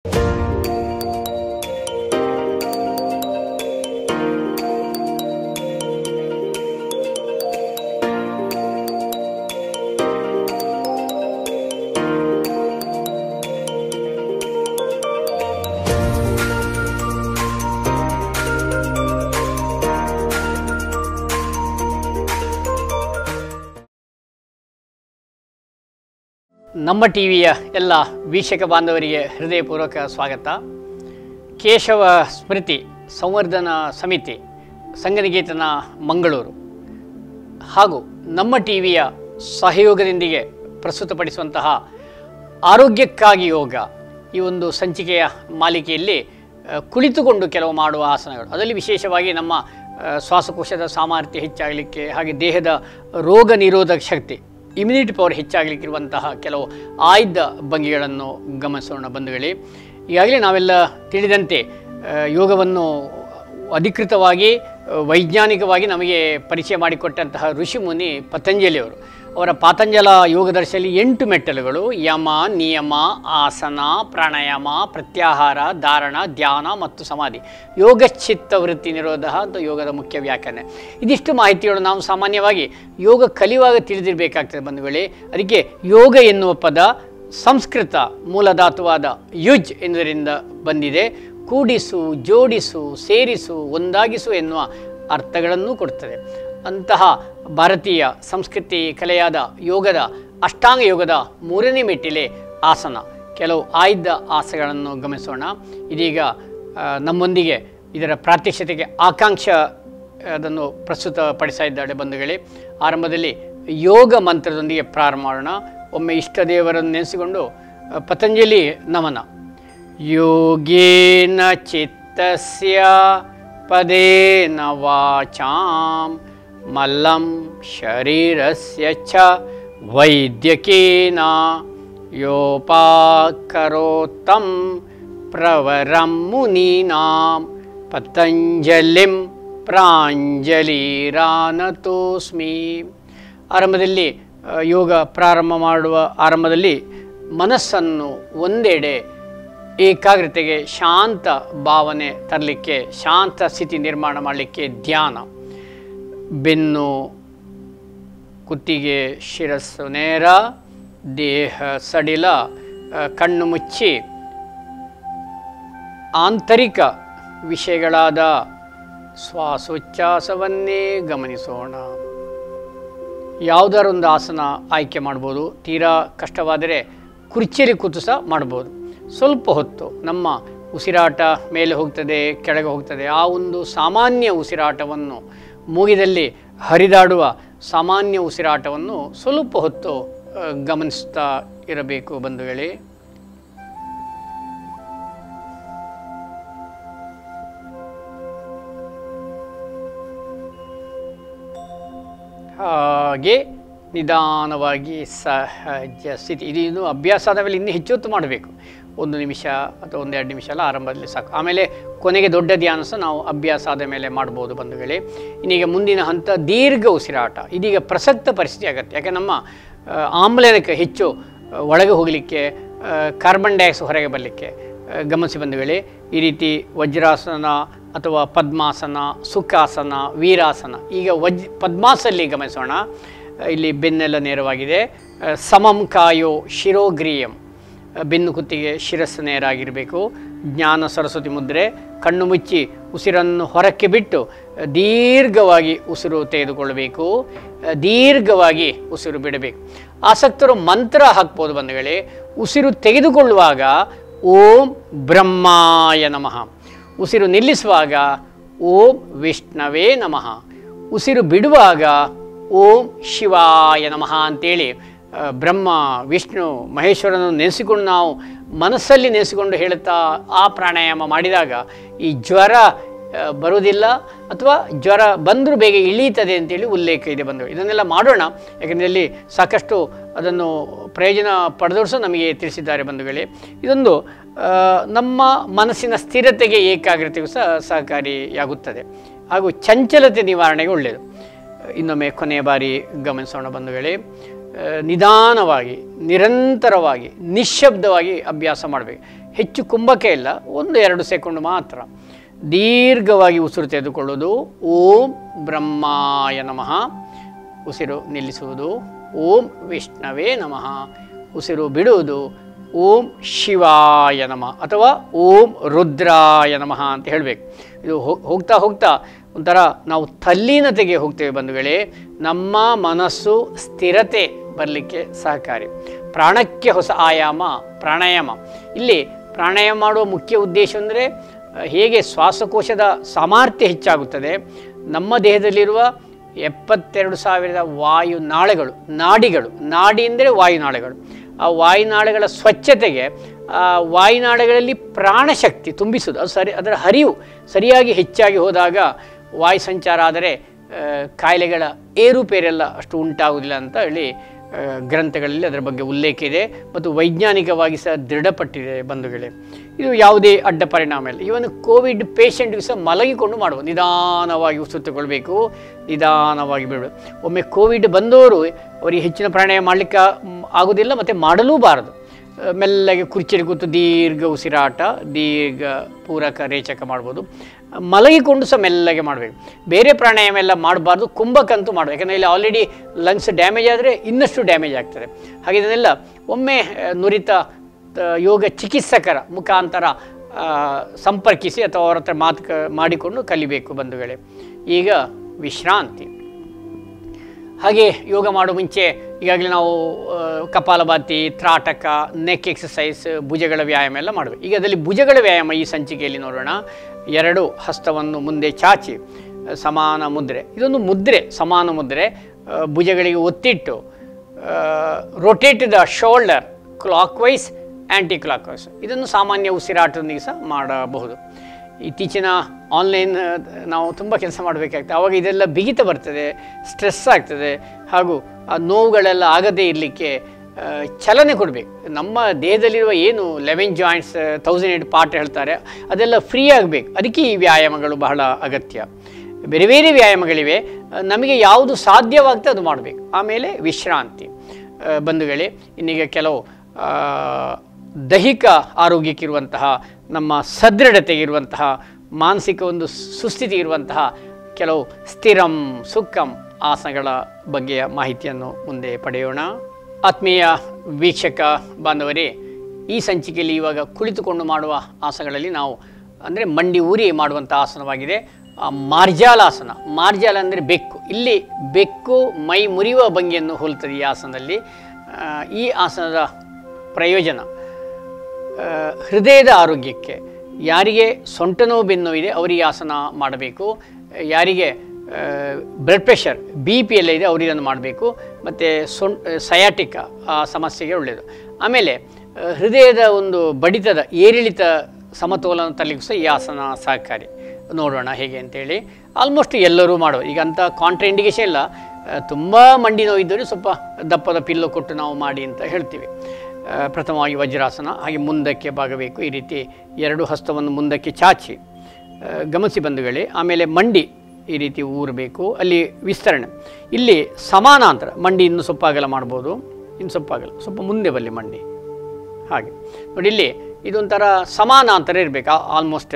ನಮ್ಮ ಟಿವಿಯ ಎಲ್ಲ ವೀಕ್ಷಕ ಬಾಂಧವರಿಗೆ ಹೃದಯಪೂರ್ವಕ ಸ್ವಾಗತ ಕೇಶವ ಸ್ಮೃತಿ ಸಂವರ್ಧನಾ ಸಮಿತಿ ಸಂಗನಿಕೇತನ ಮಂಗಳೂರು ಹಾಗೂ ನಮ್ಮ ಟಿವಿಯ ಸಹಯೋಗದೊಂದಿಗೆ ಪ್ರಸ್ತುತಪಡಿಸುವಂತಹ ಆರೋಗ್ಯಕ್ಕಾಗಿ ಯೋಗ ಈ ಒಂದು ಸಂಚಿಕೆಯ ಮಾಲಿಕೆಯಲ್ಲಿ ಆ, ಕುಳಿತುಕೊಂಡು ಕೆಲವು ಮಾಡುವ ಆಸನಗಳು ಅದರಲ್ಲಿ ವಿಶೇಷವಾಗಿ ನಮ್ಮ ಆ, ಶ್ವಾಸಕೋಶದ ಸಾಮರ್ಥ್ಯ ಹೆಚ್ಚಾಗಲಿಕ್ಕೆ ಹಾಗೆ ದೇಹದ ರೋಗ ನಿರೋಧಕ ಶಕ್ತಿ ಇಮ್ಯುನಿಟಿ ಪವರ್ ಹೆಚ್ಚಾಗಲಿಕ್ಕಿರುವಂತಹ ಕೆಲವು ಆಯ್ದ ಭಂಗಿಗಳನ್ನು ಗಮನಿಸೋಣ ಬಂಧುಗಳೇ ಈಗಾಗಲೇ ನಾವೆಲ್ಲ ತಿಳಿದಂತೆ ಆ, ಯೋಗವನ್ನು ಅಧಿಕೃತವಾಗಿ ಆ, ವೈಜ್ಞಾನಿಕವಾಗಿ ನಮಗೆ ಪರಿಚಯ ಮಾಡಿಕೊಟ್ಟಂತಹ ಋಷಿಮುನಿ ಪತಂಜಲಿಯವರು ಅವರ ಪಾತಂಜಲ ಯೋಗದರ್ಶಿಯಲ್ಲಿ ಎಂಟು ಮೆಟ್ಟಲುಗಳು ಯಮ ನಿಯಮ ಆಸನ ಪ್ರಾಣಾಯಾಮ ಪ್ರತ್ಯಾಹಾರ ಧಾರಣ ಧ್ಯಾನ ಮತ್ತು ಸಮಾಧಿ ಯೋಗಚ್ಚಿತ್ತ ವೃತ್ತಿ ನಿರೋಧ ಅಂತ ಯೋಗದ ಮುಖ್ಯ ವ್ಯಾಖ್ಯಾನ ಇದಿಷ್ಟು ಮಾಹಿತಿಗಳು ನಾವು ಸಾಮಾನ್ಯವಾಗಿ ಯೋಗ ಕಲಿಯುವಾಗ ತಿಳಿದಿರಬೇಕಾಗ್ತದೆ ಬಂಧುಗಳೇ ಅದಕ್ಕೆ ಯೋಗ ಎನ್ನುವ ಪದ ಸಂಸ್ಕೃತ ಮೂಲಧಾತುವಾದ ಯುಜ್ ಎನ್ನುವುದರಿಂದ ಬಂದಿದೆ ಕೂಡಿಸು ಜೋಡಿಸು ಸೇರಿಸು ಒಂದಾಗಿಸು ಎನ್ನುವ ಅರ್ಥಗಳನ್ನು ಕೊಡ್ತದೆ ಅಂತಹ ಭಾರತೀಯ ಸಂಸ್ಕೃತಿ ಕಲೆಯಾದ ಯೋಗದ ಅಷ್ಟಾಂಗ ಯೋಗದ ಮೂರನೇ ಮೆಟ್ಟಿಲೆ ಆಸನ ಕೆಲವು ಆಯ್ದ ಆಸನಗಳನ್ನು ಗಮನಿಸೋಣ ಇದೀಗ ಆ, ನಮ್ಮೊಂದಿಗೆ ಇದರ ಪ್ರಾತ್ಯಕ್ಷತೆಗೆ ಆಕಾಂಕ್ಷ ಅದನ್ನು ಪ್ರಸ್ತುತಪಡಿಸ್ತಾ ಇದ್ದಾಳೆ ಬಂಧುಗಳೇ ಆರಂಭದಲ್ಲಿ ಯೋಗ ಮಂತ್ರದೊಂದಿಗೆ ಪ್ರಾರಂಭ ಮಾಡೋಣ ಒಮ್ಮೆ ಇಷ್ಟ ದೇವರನ್ನು ನೆನೆಸಿಕೊಂಡು ಆ, ಪತಂಜಲಿ ನಮನ ಯೋಗೇನ ಚಿತ್ತಸ್ಯ ಪದೇನ ವಾಚಾಂ ಮಲ್ಲಂ ಶರೀರಸ್ಯ ಚ ವೈದ್ಯಕೇನ ಯೋಪಾಕರೋತ್ತಂ ಪ್ರವರಂ ಮುನೀನಾಂ ಪತಂಜಲಿಂ ಪ್ರಾಂಜಲಿರಾನತೋಸ್ಮಿ ಆರಂಭದಲ್ಲಿ ಆ, ಯೋಗ ಪ್ರಾರಂಭ ಮಾಡುವ ಆರಂಭದಲ್ಲಿ ಮನಸ್ಸನ್ನು ಒಂದೆಡೆ ಏಕಾಗ್ರತೆಗೆ ಶಾಂತ ಭಾವನೆ ತರಲಿಕ್ಕೆ ಶಾಂತ ಸ್ಥಿತಿ ನಿರ್ಮಾಣ ಮಾಡಲಿಕ್ಕೆ ಧ್ಯಾನ ಬೆನ್ನು ಕುತ್ತಿಗೆ ಶಿರಸ್ಸು ನೇರ ದೇಹ ಸಡಿಲ ಆ, ಕಣ್ಣು ಮುಚ್ಚಿ ಆಂತರಿಕ ವಿಷಯಗಳಾದ ಶ್ವಾಸೋಚ್ಛ್ವಾಸವನ್ನೇ ಗಮನಿಸೋಣ ಯಾವುದಾರೊಂದು ಆಸನ ಆಯ್ಕೆ ಮಾಡ್ಬೋದು ತೀರಾ ಕಷ್ಟವಾದರೆ ಕುರ್ಚಿಯಲ್ಲಿ ಕೂತು ಸಹ ಮಾಡ್ಬೋದು ಸ್ವಲ್ಪ ಹೊತ್ತು ನಮ್ಮ ಉಸಿರಾಟ ಮೇಲೆ ಹೋಗ್ತದೆ ಕೆಳಗೆ ಹೋಗ್ತದೆ ಆ ಒಂದು ಸಾಮಾನ್ಯ ಉಸಿರಾಟವನ್ನು ಮೂಗಿದಲ್ಲಿ ಹರಿದಾಡುವ ಸಾಮಾನ್ಯ ಉಸಿರಾಟವನ್ನು ಸ್ವಲ್ಪ ಹೊತ್ತು ಆ, ಗಮನಿಸ್ತಾ ಇರಬೇಕು ಬಂಧುಗಳೇ ಹಾಗೆ ನಿಧಾನವಾಗಿ ಸಹಜ ಸ್ಥಿತಿ ಇದು ಇನ್ನು ಅಭ್ಯಾಸ ಆದ ಮೇಲೆ ಇನ್ನೂ ಹೆಚ್ಚು ಹೊತ್ತು ಮಾಡಬೇಕು ಒಂದು ನಿಮಿಷ ಅಥವಾ ಒಂದು ಎರಡು ನಿಮಿಷ ಎಲ್ಲ ಆರಂಭದಲ್ಲಿ ಸಾಕು ಆಮೇಲೆ ಕೊನೆಗೆ ದೊಡ್ಡ ಧ್ಯಾನ ಸಹ ನಾವು ಅಭ್ಯಾಸ ಆದ ಮೇಲೆ ಮಾಡ್ಬೋದು ಬಂಧುಗಳೇ ಇನ್ನೀಗ ಮುಂದಿನ ಹಂತ ದೀರ್ಘ ಉಸಿರಾಟ ಇದೀಗ ಪ್ರಸಕ್ತ ಪರಿಸ್ಥಿತಿ ಆಗುತ್ತೆ ಯಾಕೆ ನಮ್ಮ ಆ, ಆಮ್ಲಜನಕ ಹೆಚ್ಚು ಆ, ಒಳಗೆ ಹೋಗಲಿಕ್ಕೆ ಆ, ಕಾರ್ಬನ್ ಡೈಆಕ್ಸೈಡ್ ಹೊರಗೆ ಬರಲಿಕ್ಕೆ ಆ, ಗಮನಿಸಿ ಬಂಧುಗಳೇ ಈ ರೀತಿ ವಜ್ರಾಸನ ಅಥವಾ ಪದ್ಮಾಸನ ಸುಖಾಸನ ವೀರಾಸನ ಈಗ ವಜ್ ಪದ್ಮಾಸಲ್ಲಿ ಗಮನಿಸೋಣ ಆ, ಇಲ್ಲಿ ಬೆನ್ನೆಲ್ಲ ನೇರವಾಗಿದೆ ಆ, ಸಮಂ ಕಾಯೋ ಶಿರೋಗ್ರಿಯಂ ಆ, ಬೆನ್ನು ಕುತ್ತಿಗೆ ಶಿರಸ್ಸು ನೇರಾಗಿರಬೇಕು ಜ್ಞಾನ ಸರಸ್ವತಿ ಮುದ್ರೆ ಕಣ್ಣು ಮುಚ್ಚಿ ಉಸಿರನ್ನು ಹೊರಕ್ಕೆ ಬಿಟ್ಟು ಆ, ದೀರ್ಘವಾಗಿ ಉಸಿರು ತೆಗೆದುಕೊಳ್ಳಬೇಕು ಆ, ದೀರ್ಘವಾಗಿ ಉಸಿರು ಬಿಡಬೇಕು ಆಸಕ್ತರು ಮಂತ್ರ ಹಾಕ್ಬೋದು ಬಂಧುಗಳೇ ಉಸಿರು ತೆಗೆದುಕೊಳ್ಳುವಾಗ ಓಂ ಬ್ರಹ್ಮಾಯ ನಮಃ ಉಸಿರು ನಿಲ್ಲಿಸುವಾಗ ಓಂ ವಿಷ್ಣವೇ ನಮಃ ಉಸಿರು ಬಿಡುವಾಗ ಓಂ ಶಿವಾಯ ನಮಃ ಅಂತೇಳಿ ಆ, ಬ್ರಹ್ಮ ವಿಷ್ಣು ಮಹೇಶ್ವರನನ್ನು ನೆನೆಸಿಕೊಂಡು ನಾವು ಮನಸ್ಸಲ್ಲಿ ನೆನೆಸಿಕೊಂಡು ಹೇಳುತ್ತಾ ಆ ಪ್ರಾಣಾಯಾಮ ಮಾಡಿದಾಗ ಈ ಜ್ವರ ಆ, ಬರುವುದಿಲ್ಲ ಅಥವಾ ಜ್ವರ ಬಂದರೂ ಬೇಗ ಇಳೀತದೆ ಅಂತೇಳಿ ಉಲ್ಲೇಖ ಇದೆ ಬಂದು ಇದನ್ನೆಲ್ಲ ಮಾಡೋಣ ಯಾಕಂದರೆ ಇಲ್ಲಿ ಸಾಕಷ್ಟು ಅದನ್ನು ಪ್ರಯೋಜನ ಪಡೆದವರು ಸಹ ನಮಗೆ ತಿಳಿಸಿದ್ದಾರೆ ಬಂಧುಗಳೇ ಇದೊಂದು ಆ, ನಮ್ಮ ಮನಸ್ಸಿನ ಸ್ಥಿರತೆಗೆ ಏಕಾಗ್ರತೆಗೂ ಸಹ ಸಹಕಾರಿಯಾಗುತ್ತದೆ ಹಾಗೂ ಚಂಚಲತೆ ನಿವಾರಣೆಗೆ ಒಳ್ಳೆಯದು ಇನ್ನೊಮ್ಮೆ ಕೊನೆಯ ಬಾರಿ ಗಮನಿಸೋಣ ಬಂಧುಗಳೇ ಆ, ನಿಧಾನವಾಗಿ ನಿರಂತರವಾಗಿ ನಿಶ್ಶಬ್ದವಾಗಿ ಅಭ್ಯಾಸ ಮಾಡಬೇಕು ಹೆಚ್ಚು ಕುಂಭಕ್ಕೆ ಇಲ್ಲ ಒಂದು ಎರಡು ಸೆಕೆಂಡ್ ಮಾತ್ರ ದೀರ್ಘವಾಗಿ ಉಸಿರು ತೆಗೆದುಕೊಳ್ಳೋದು ಓಂ ಬ್ರಹ್ಮಾಯ ನಮಃ ಉಸಿರು ನಿಲ್ಲಿಸುವುದು ಓಂ ವಿಷ್ಣವೇ ನಮಃ ಉಸಿರು ಬಿಡುವುದು ಓಂ ಶಿವಾಯ ನಮಃ ಅಥವಾ ಓಂ ರುದ್ರಾಯ ನಮಃ ಅಂತ ಹೇಳಬೇಕು ಇದು ಹೋ- ಹೋಗ್ತಾ ಹೋಗ್ತಾ ಒಂಥರ ನಾವು ತಲ್ಲೀನತೆಗೆ ಹೋಗ್ತೇವೆ ಬಂಧುಗಳೇ ನಮ್ಮ ಮನಸ್ಸು ಸ್ಥಿರತೆ ಬರಲಿಕ್ಕೆ ಸಹಕಾರಿ ಪ್ರಾಣಕ್ಕೆ ಹೊಸ ಆಯಾಮ ಪ್ರಾಣಾಯಾಮ ಇಲ್ಲಿ ಪ್ರಾಣಾಯಾಮ ಮಾಡುವ ಮುಖ್ಯ ಉದ್ದೇಶ ಅಂದರೆ ಹೇಗೆ ಶ್ವಾಸಕೋಶದ ಸಾಮರ್ಥ್ಯ ಹೆಚ್ಚಾಗುತ್ತದೆ ನಮ್ಮ ದೇಹದಲ್ಲಿರುವ ಎಪ್ಪತ್ತೆರಡು ಸಾವಿರದ ವಾಯುನಾಳಗಳು ನಾಡಿಗಳು ನಾಡಿ ಅಂದರೆ ವಾಯುನಾಳಗಳು ಆ ವಾಯುನಾಳಗಳ ಸ್ವಚ್ಛತೆಗೆ ಆ ವಾಯುನಾಳಗಳಲ್ಲಿ ಪ್ರಾಣಶಕ್ತಿ ತುಂಬಿಸುವುದು ಅದು ಸರಿ ಅದರ ಹರಿವು ಸರಿಯಾಗಿ ಹೆಚ್ಚಾಗಿ ಹೋದಾಗ ವಾಯು ಸಂಚಾರ ಆದರೆ ಆ, ಕಾಯಿಲೆಗಳ ಏರುಪೇರೆಲ್ಲ ಅಷ್ಟು ಉಂಟಾಗುವುದಿಲ್ಲ ಅಂತ ಹೇಳಿ ಆ, ಗ್ರಂಥಗಳಲ್ಲಿ ಅದರ ಬಗ್ಗೆ ಉಲ್ಲೇಖ ಇದೆ ಮತ್ತು ವೈಜ್ಞಾನಿಕವಾಗಿ ಸಹ ದೃಢಪಟ್ಟಿದೆ ಬಂಧುಗಳೇ ಇದು ಯಾವುದೇ ಅಡ್ಡ ಪರಿಣಾಮ ಇಲ್ಲ ಇವನು ಕೋವಿಡ್ ಪೇಷಂಟ್ಗೆ ಸಹ ಮಲಗಿಕೊಂಡು ಮಾಡುವ ನಿಧಾನವಾಗಿ ಉಸುತ್ತುಕೊಳ್ಬೇಕು ನಿಧಾನವಾಗಿ ಬಿಡಬೇಕು ಒಮ್ಮೆ ಕೋವಿಡ್ ಬಂದವರು ಅವರಿಗೆ ಹೆಚ್ಚಿನ ಪ್ರಾಣಾಯಾಮ ಮಾಡಲಿಕ್ಕೆ ಆಗೋದಿಲ್ಲ ಮತ್ತು ಮಾಡಲೂಬಾರದು ಆ, ಮೆಲ್ಲಗೆ ಕುರ್ಚಿಯಲ್ಲಿ ಕೂತು ದೀರ್ಘ ಉಸಿರಾಟ ದೀರ್ಘ ಪೂರಕ ರೇಚಕ ಮಾಡ್ಬೋದು ಮಲಗಿಕೊಂಡು ಸಹ ಮೆಲ್ಲಗೆ ಮಾಡಬೇಕು ಬೇರೆ ಪ್ರಾಣಾಯಾಮ ಎಲ್ಲ ಮಾಡಬಾರ್ದು ಕುಂಭಕ್ಕಂತೂ ಮಾಡಬೇಕು ಯಾಕಂದರೆ ಇಲ್ಲಿ ಆಲ್ರೆಡಿ ಲಂಗ್ಸ್ ಡ್ಯಾಮೇಜ್ ಆದರೆ ಇನ್ನಷ್ಟು ಡ್ಯಾಮೇಜ್ ಆಗ್ತದೆ ಹಾಗೆ ಇದನ್ನೆಲ್ಲ ಒಮ್ಮೆ ಆ, ನುರಿತ ಆ, ಯೋಗ ಚಿಕಿತ್ಸಕರ ಮುಖಾಂತರ ಆ, ಸಂಪರ್ಕಿಸಿ ಅಥವಾ ಅವರ ಹತ್ರ ಮಾತು ಕ ಮಾಡಿಕೊಂಡು ಕಲಿಬೇಕು ಬಂಧುಗಳೇ ಈಗ ವಿಶ್ರಾಂತಿ ಹಾಗೆ ಯೋಗ ಮಾಡೋ ಮುಂಚೆ ಈಗಾಗಲೇ ನಾವು ಆ, ಕಪಾಲಭಾತಿ ತ್ರಾಟಕ ನೆಕ್ ಎಕ್ಸಸೈಸ್ ಭುಜಗಳ ವ್ಯಾಯಾಮ ಎಲ್ಲ ಮಾಡಬೇಕು ಈಗ ಅದರಲ್ಲಿ ಭುಜಗಳ ವ್ಯಾಯಾಮ ಈ ಸಂಚಿಕೆಯಲ್ಲಿ ನೋಡೋಣ ಎರಡು ಹಸ್ತವನ್ನು ಮುಂದೆ ಚಾಚಿ ಆ, ಸಮಾನ ಮುದ್ರೆ ಇದೊಂದು ಮುದ್ರೆ ಸಮಾನ ಮುದ್ರೆ ಆ, ಭುಜಗಳಿಗೆ ಒತ್ತಿಟ್ಟು rotate the shoulder clockwise anticlockwise ಇದನ್ನು ಸಾಮಾನ್ಯ ಉಸಿರಾಟದೊಂದಿಗೆ ಸಹ ಮಾಡಬಹುದು ಇತ್ತೀಚಿನ ಆನ್ಲೈನ್ ನಾವು ತುಂಬ ಕೆಲಸ ಮಾಡಬೇಕಾಗ್ತದೆ ಆವಾಗ ಇದೆಲ್ಲ ಬಿಗಿತ ಬರ್ತದೆ ಸ್ಟ್ರೆಸ್ ಆಗ್ತದೆ ಹಾಗೂ ಆ ನೋವುಗಳೆಲ್ಲ ಆಗದೇ ಇರಲಿಕ್ಕೆ ಚಲನೆ ಕೊಡಬೇಕು ನಮ್ಮ ದೇಹದಲ್ಲಿರುವ ಏನು eleven joints thousand eight part ಹೇಳ್ತಾರೆ ಅದೆಲ್ಲ ಫ್ರೀ ಆಗಬೇಕು ಅದಕ್ಕೆ ಈ ವ್ಯಾಯಾಮಗಳು ಬಹಳ ಅಗತ್ಯ ಬೇರೆ ಬೇರೆ ವ್ಯಾಯಾಮಗಳಿವೆ ಆ, ನಮಗೆ ಯಾವುದು ಸಾಧ್ಯವಾಗ್ತದೆ ಅದು ಮಾಡಬೇಕು ಆಮೇಲೆ ವಿಶ್ರಾಂತಿ ಆ, ಬಂಧುಗಳೇ ಇನ್ನೀಗ ಕೆಲವು ಆ, ದೈಹಿಕ ಆರೋಗ್ಯಕ್ಕಿರುವಂತಹ ನಮ್ಮ ಸದೃಢತೆಗಿರುವಂತಹ ಮಾನಸಿಕ ಒಂದು ಸುಸ್ಥಿತಿ ಇರುವಂತಹ ಕೆಲವು ಸ್ಥಿರಂ ಸುಖಂ ಆಸನಗಳ ಬಗ್ಗೆಯ ಮಾಹಿತಿಯನ್ನು ಮುಂದೆ ಪಡೆಯೋಣ ಆತ್ಮೀಯ ವೀಕ್ಷಕ ಬಾಂಧವರೇ ಈ ಸಂಚಿಕೆಯಲ್ಲಿ ಇವಾಗ ಕುಳಿತುಕೊಂಡು ಮಾಡುವ ಆಸನಗಳಲ್ಲಿ ನಾವು ಅಂದರೆ ಮಂಡಿ ಊರಿ ಮಾಡುವಂಥ ಆಸನವಾಗಿದೆ ಆ, ಮಾರ್ಜಾಲಾಸನ ಮಾರ್ಜಾಲ ಅಂದರೆ ಬೆಕ್ಕು ಇಲ್ಲಿ ಬೆಕ್ಕು ಮೈ ಮುರಿಯುವ ಭಂಗಿಯನ್ನು ಹೋಲ್ತದೆ ಈ ಆಸನದಲ್ಲಿ ಆ, ಈ ಆಸನದ ಪ್ರಯೋಜನ ಆ, ಹೃದಯದ ಆರೋಗ್ಯಕ್ಕೆ ಯಾರಿಗೆ ಸೊಂಟ ನೋವು ಬೆನ್ನು ಇದೆ ಅವರಿಗೆ ಆಸನ ಮಾಡಬೇಕು ಯಾರಿಗೆ ಬ್ಲಡ್ ಪ್ರೆಷರ್ ಬಿ ಪಿ ಎಲ್ಲ ಇದೆ ಅವರು ಇದನ್ನು ಮಾಡಬೇಕು ಮತ್ತು ಸೊಂ ಸಯಾಟಿಕ ಆ ಸಮಸ್ಯೆಗೆ ಒಳ್ಳೆಯದು ಆಮೇಲೆ ಆ, ಹೃದಯದ ಒಂದು ಬಡಿತದ ಏರಿಳಿತ ಸಮತೋಲನ ತರಲಿಕ್ಕೂ ಸಹ ಈ ಆಸನ ಸಹಕಾರಿ ನೋಡೋಣ ಹೇಗೆ ಅಂತೇಳಿ ಆಲ್ಮೋಸ್ಟ್ ಎಲ್ಲರೂ ಮಾಡುವ ಈಗ ಅಂಥ ಕಾಂಟ್ರಾ ಇಂಡಿಕೇಶನ್ ಇಲ್ಲ ತುಂಬ ಮಂಡಿ ನೋವಿದ್ದರೆ ಸ್ವಲ್ಪ ದಪ್ಪದ ಪಿಲ್ಲು ಕೊಟ್ಟು ನಾವು ಮಾಡಿ ಅಂತ ಹೇಳ್ತೀವಿ ಆ, ಪ್ರಥಮವಾಗಿ ವಜ್ರಾಸನ ಹಾಗೆ ಮುಂದಕ್ಕೆ ಬಾಗಬೇಕು ಈ ರೀತಿ ಎರಡು ಹಸ್ತವನ್ನು ಮುಂದಕ್ಕೆ ಚಾಚಿ ಆ, ಗಮನಿಸಿ ಬಂಧುಗಳೇ ಆಮೇಲೆ ಮಂಡಿ ಈ ರೀತಿ ಊರಬೇಕು ಅಲ್ಲಿ ವಿಸ್ತರಣೆ ಇಲ್ಲಿ ಸಮಾನಾಂತರ ಮಂಡಿ ಇನ್ನು ಸ್ವಲ್ಪ ಅಗಲ ಮಾಡ್ಬೋದು ಇನ್ನು ಸ್ವಲ್ಪ ಅಗಲ ಸ್ವಲ್ಪ ಮುಂದೆ ಬರಲಿ ಮಂಡಿ ಹಾಗೆ ನೋಡಿ ಇಲ್ಲಿ ಇದೊಂಥರ ಸಮಾನಾಂತರ ಇರಬೇಕು ಆಲ್ಮೋಸ್ಟ್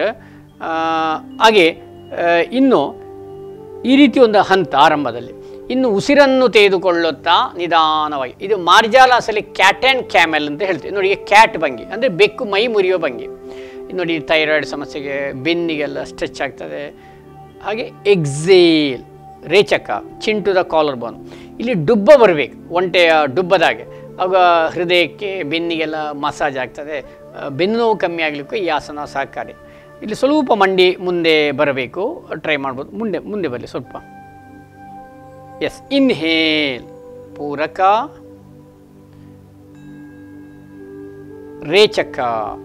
ಹಾಗೆ ಆ, ಇನ್ನು ಈ ರೀತಿ ಒಂದು ಹಂತ ಆರಂಭದಲ್ಲಿ ಇನ್ನು ಉಸಿರನ್ನು ತೆಗೆದುಕೊಳ್ಳುತ್ತಾ ನಿಧಾನವಾಗಿ ಇದು ಮಾರ್ಜಾಲಾಸಲ್ಲಿ ಕ್ಯಾಟ್ ಆ್ಯಂಡ್ ಕ್ಯಾಮೆಲ್ ಅಂತ ಹೇಳ್ತೀವಿ ನೋಡಿ ಈಗ ಕ್ಯಾಟ್ ಭಂಗಿ ಅಂದರೆ ಬೆಕ್ಕು ಮೈ ಮುರಿಯೋ ಭಂಗಿ ಇದು ನೋಡಿ ಥೈರಾಯ್ಡ್ ಸಮಸ್ಯೆಗೆ ಬೆನ್ನಿಗೆಲ್ಲ ಸ್ಟ್ರೆಚ್ ಆಗ್ತದೆ ಹಾಗೆ ಎಕ್ಸೇಲ್ ರೇಚಕ ಚಿಂಟು ದ ಕಾಲರ್ ಬೋನ್ ಇಲ್ಲಿ ಡುಬ್ಬ ಬರಬೇಕು ಒಂಟೆಯ ಡುಬ್ಬದಾಗೆ ಆಗ ಹೃದಯಕ್ಕೆ ಬೆನ್ನಿಗೆಲ್ಲ ಮಸಾಜ್ ಆಗ್ತದೆ ಆ, ಬೆನ್ನು ನೋವು ಕಮ್ಮಿ ಆಗಲಿಕ್ಕೂ ಈ ಆಸನ ಸಹಕಾರಿ ಇಲ್ಲಿ ಸ್ವಲ್ಪ ಮಂಡಿ ಮುಂದೆ ಬರಬೇಕು ಟ್ರೈ ಮಾಡ್ಬೋದು ಮುಂದೆ ಮುಂದೆ ಬರಲಿ ಸ್ವಲ್ಪ ಎಸ್ ಇನ್ಹೇಲ್ ಪೂರಕ ರೇಚಕ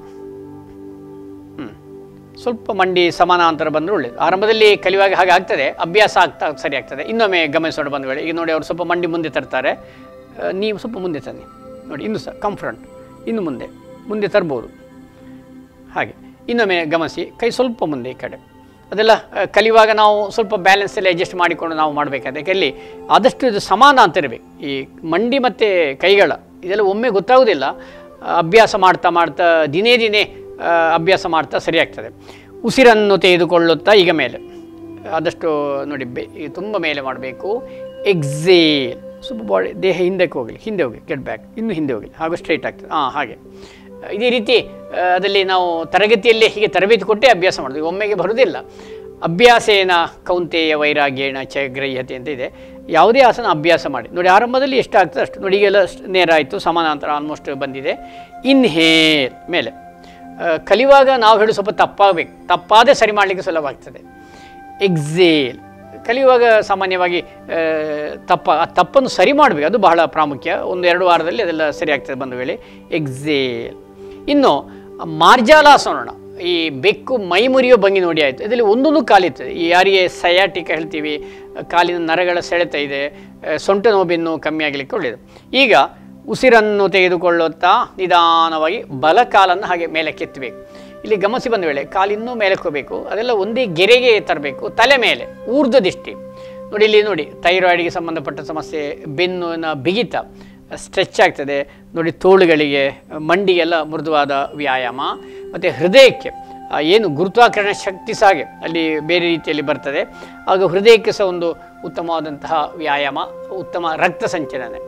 ಹ್ಮ್. ಸ್ವಲ್ಪ ಮಂಡಿ ಸಮಾನಾಂತರ ಬಂದರೆ ಒಳ್ಳೆಯದು ಆರಂಭದಲ್ಲಿ ಕಲಿಯುವಾಗ ಹಾಗೆ ಆಗ್ತದೆ ಅಭ್ಯಾಸ ಆಗ್ತಾ ಸರಿ ಆಗ್ತದೆ ಇನ್ನೊಮ್ಮೆ ಗಮನಿಸೋಣ ಬಂಧುಗಳೇ ಈಗ ನೋಡಿ ಅವರು ಸ್ವಲ್ಪ ಮಂಡಿ ಮುಂದೆ ತರ್ತಾರೆ ಆ, ನೀವು ಸ್ವಲ್ಪ ಮುಂದೆ ತನ್ನಿ ನೋಡಿ ಇನ್ನು ಸಹ ಕಂಫ್ರಂಟ್ ಇನ್ನು ಮುಂದೆ ಮುಂದೆ ತರ್ಬೋದು ಹಾಗೆ ಇನ್ನೊಮ್ಮೆ ಗಮನಿಸಿ ಕೈ ಸ್ವಲ್ಪ ಮುಂದೆ ಈ ಕಡೆ ಅದೆಲ್ಲ ಆ, ಕಲಿಯುವಾಗ ನಾವು ಸ್ವಲ್ಪ ಬ್ಯಾಲೆನ್ಸ್ ಎಲ್ಲ ಅಡ್ಜಸ್ಟ್ ಮಾಡಿಕೊಂಡು ನಾವು ಮಾಡಬೇಕಾದ್ರೆ ಯಾಕೆ ಆದಷ್ಟು ಇದು ಸಮಾನಾಂತರ ಇರಬೇಕು ಈ ಮಂಡಿ ಮತ್ತು ಕೈಗಳ ಇದೆಲ್ಲ ಒಮ್ಮೆ ಗೊತ್ತಾಗೋದಿಲ್ಲ ಆ, ಅಭ್ಯಾಸ ಮಾಡ್ತಾ ಮಾಡ್ತಾ ದಿನೇ ದಿನೇ ಆ, ಅಭ್ಯಾಸ ಮಾಡ್ತಾ ಸರಿಯಾಗ್ತದೆ ಉಸಿರನ್ನು ತೆಗೆದುಕೊಳ್ಳುತ್ತಾ ಈಗ ಮೇಲೆ ಆದಷ್ಟು ನೋಡಿ ಬೆ ಈಗ ತುಂಬ ಮೇಲೆ ಮಾಡಬೇಕು ಎಕ್ಸೇಲ್ ಸ್ವಲ್ಪ ಬಾಡಿ ದೇಹ ಹಿಂದಕ್ಕೆ ಹೋಗಲಿ ಹಿಂದೆ ಹೋಗಿ ಗೆಟ್ ಬ್ಯಾಕ್ ಇನ್ನೂ ಹಿಂದೆ ಹೋಗಲಿ ಹಾಗೂ ಸ್ಟ್ರೈಟ್ ಆಗ್ತದೆ ಹಾಂ ಹಾಗೆ ಇದೇ ರೀತಿ ಆ, ಅದರಲ್ಲಿ ನಾವು ತರಗತಿಯಲ್ಲಿ ಹೀಗೆ ತರಬೇತಿ ಕೊಟ್ಟೇ ಅಭ್ಯಾಸ ಮಾಡೋದು ಈಗ ಒಮ್ಮೆಗೆ ಬರುವುದಿಲ್ಲ ಅಭ್ಯಾಸೇನ ಕೌಂತೆಯ ವೈರಾಗ್ಯೇಣ ಚ ಗ್ರಹ್ಯತೆ ಅಂತ ಇದೆ ಯಾವುದೇ ಆಸನ ಅಭ್ಯಾಸ ಮಾಡಿ ನೋಡಿ ಆರಂಭದಲ್ಲಿ ಎಷ್ಟಾಗ್ತದೆ ಅಷ್ಟು ನೋಡಿ ಈಗೆಲ್ಲ ಸ್ಟ್- ನೇರ ಆಯಿತು ಸಮಾನಾಂತರ ಆಲ್ಮೋಸ್ಟ್ ಬಂದಿದೆ ಇನ್ಹೇಲ್ ಮೇಲೆ ಆ, ಕಲಿಯುವಾಗ ನಾವು ಹೇಳು ಸ್ವಲ್ಪ ತಪ್ಪಾಗಬೇಕು ತಪ್ಪಾದೇ ಸರಿ ಮಾಡಲಿಕ್ಕೆ ಸುಲಭ ಆಗ್ತದೆ ಎಕ್ಸೇಲ್ ಕಲಿಯುವಾಗ ಸಾಮಾನ್ಯವಾಗಿ ಆ, ತಪ್ಪ ಆ ತಪ್ಪನ್ನು ಸರಿ ಮಾಡಬೇಕು ಅದು ಬಹಳ ಪ್ರಾಮುಖ್ಯ ಒಂದು ಎರಡು ವಾರದಲ್ಲಿ ಅದೆಲ್ಲ ಸರಿ ಆಗ್ತದೆ ಬಂದ ವೇಳೆ ಎಕ್ಸೇಲ್ ಇನ್ನು ಮಾರ್ಜಾಲಾಸನ ಈ ಬೆಕ್ಕು ಮೈ ಮುರಿಯೋ ಭಂಗಿ ನೋಡಿ ಆಯಿತು ಇದರಲ್ಲಿ ಒಂದೊಂದು ಕಾಲಿರ್ತದೆ ಈ ಯಾರಿಗೆ ಸಯಾಟಿಕ ಹೇಳ್ತೀವಿ ಕಾಲಿನ ನರಗಳ ಸೆಳೆತ ಇದೆ ಆ, ಸೊಂಟ ನೋವಿನ್ನು ಕಮ್ಮಿ ಆಗಲಿಕ್ಕೆ ಒಳ್ಳೆಯದು ಈಗ ಉಸಿರನ್ನು ತೆಗೆದುಕೊಳ್ಳುತ್ತಾ ನಿಧಾನವಾಗಿ ಬಲ ಕಾಲನ್ನು ಹಾಗೆ ಮೇಲೆ ಕೆತ್ತಬೇಕು ಇಲ್ಲಿ ಗಮನಿಸಿ ಬಂದ ವೇಳೆ ಕಾಲಿನ್ನೂ ಮೇಲಕ್ಕೆ ಹೋಗಬೇಕು ಅದೆಲ್ಲ ಒಂದೇ ಗೆರೆಗೆ ತರಬೇಕು ತಲೆ ಮೇಲೆ ಊರ್ಧ್ವ ದಿಷ್ಟಿ ನೋಡಿ ಇಲ್ಲಿ ನೋಡಿ ಥೈರಾಯ್ಡ್ಗೆ ಸಂಬಂಧಪಟ್ಟ ಸಮಸ್ಯೆ ಬೆನ್ನಿನ ಬಿಗಿತ ಸ್ಟ್ರೆಚ್ ಆಗ್ತದೆ ನೋಡಿ ತೋಳುಗಳಿಗೆ ಮಂಡಿಗೆಲ್ಲ ಮೃದುವಾದ ವ್ಯಾಯಾಮ ಮತ್ತು ಹೃದಯಕ್ಕೆ ಆ, ಏನು ಗುರುತ್ವಾಕರ್ಷಣ ಶಕ್ತಿ ಸಹ ಹಾಗೆ ಅಲ್ಲಿ ಬೇರೆ ರೀತಿಯಲ್ಲಿ ಬರ್ತದೆ ಆಗ ಹೃದಯಕ್ಕೆ ಸಹ ಒಂದು ಉತ್ತಮವಾದಂತಹ ವ್ಯಾಯಾಮ ಉತ್ತಮ ರಕ್ತ ಸಂಚಲನೆ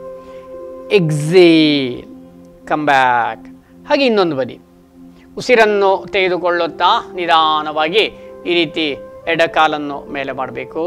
ಎಕ್ಸೇಲ್ ಕಮ್ ಬ್ಯಾಕ್ ಹಾಗೆ ಇನ್ನೊಂದು ಬದಿ ಉಸಿರನ್ನು ತೆಗೆದುಕೊಳ್ಳುತ್ತಾ ನಿಧಾನವಾಗಿ ಈ ರೀತಿ ಎಡಕಾಲನ್ನು ಮೇಲೆ ಮಾಡಬೇಕು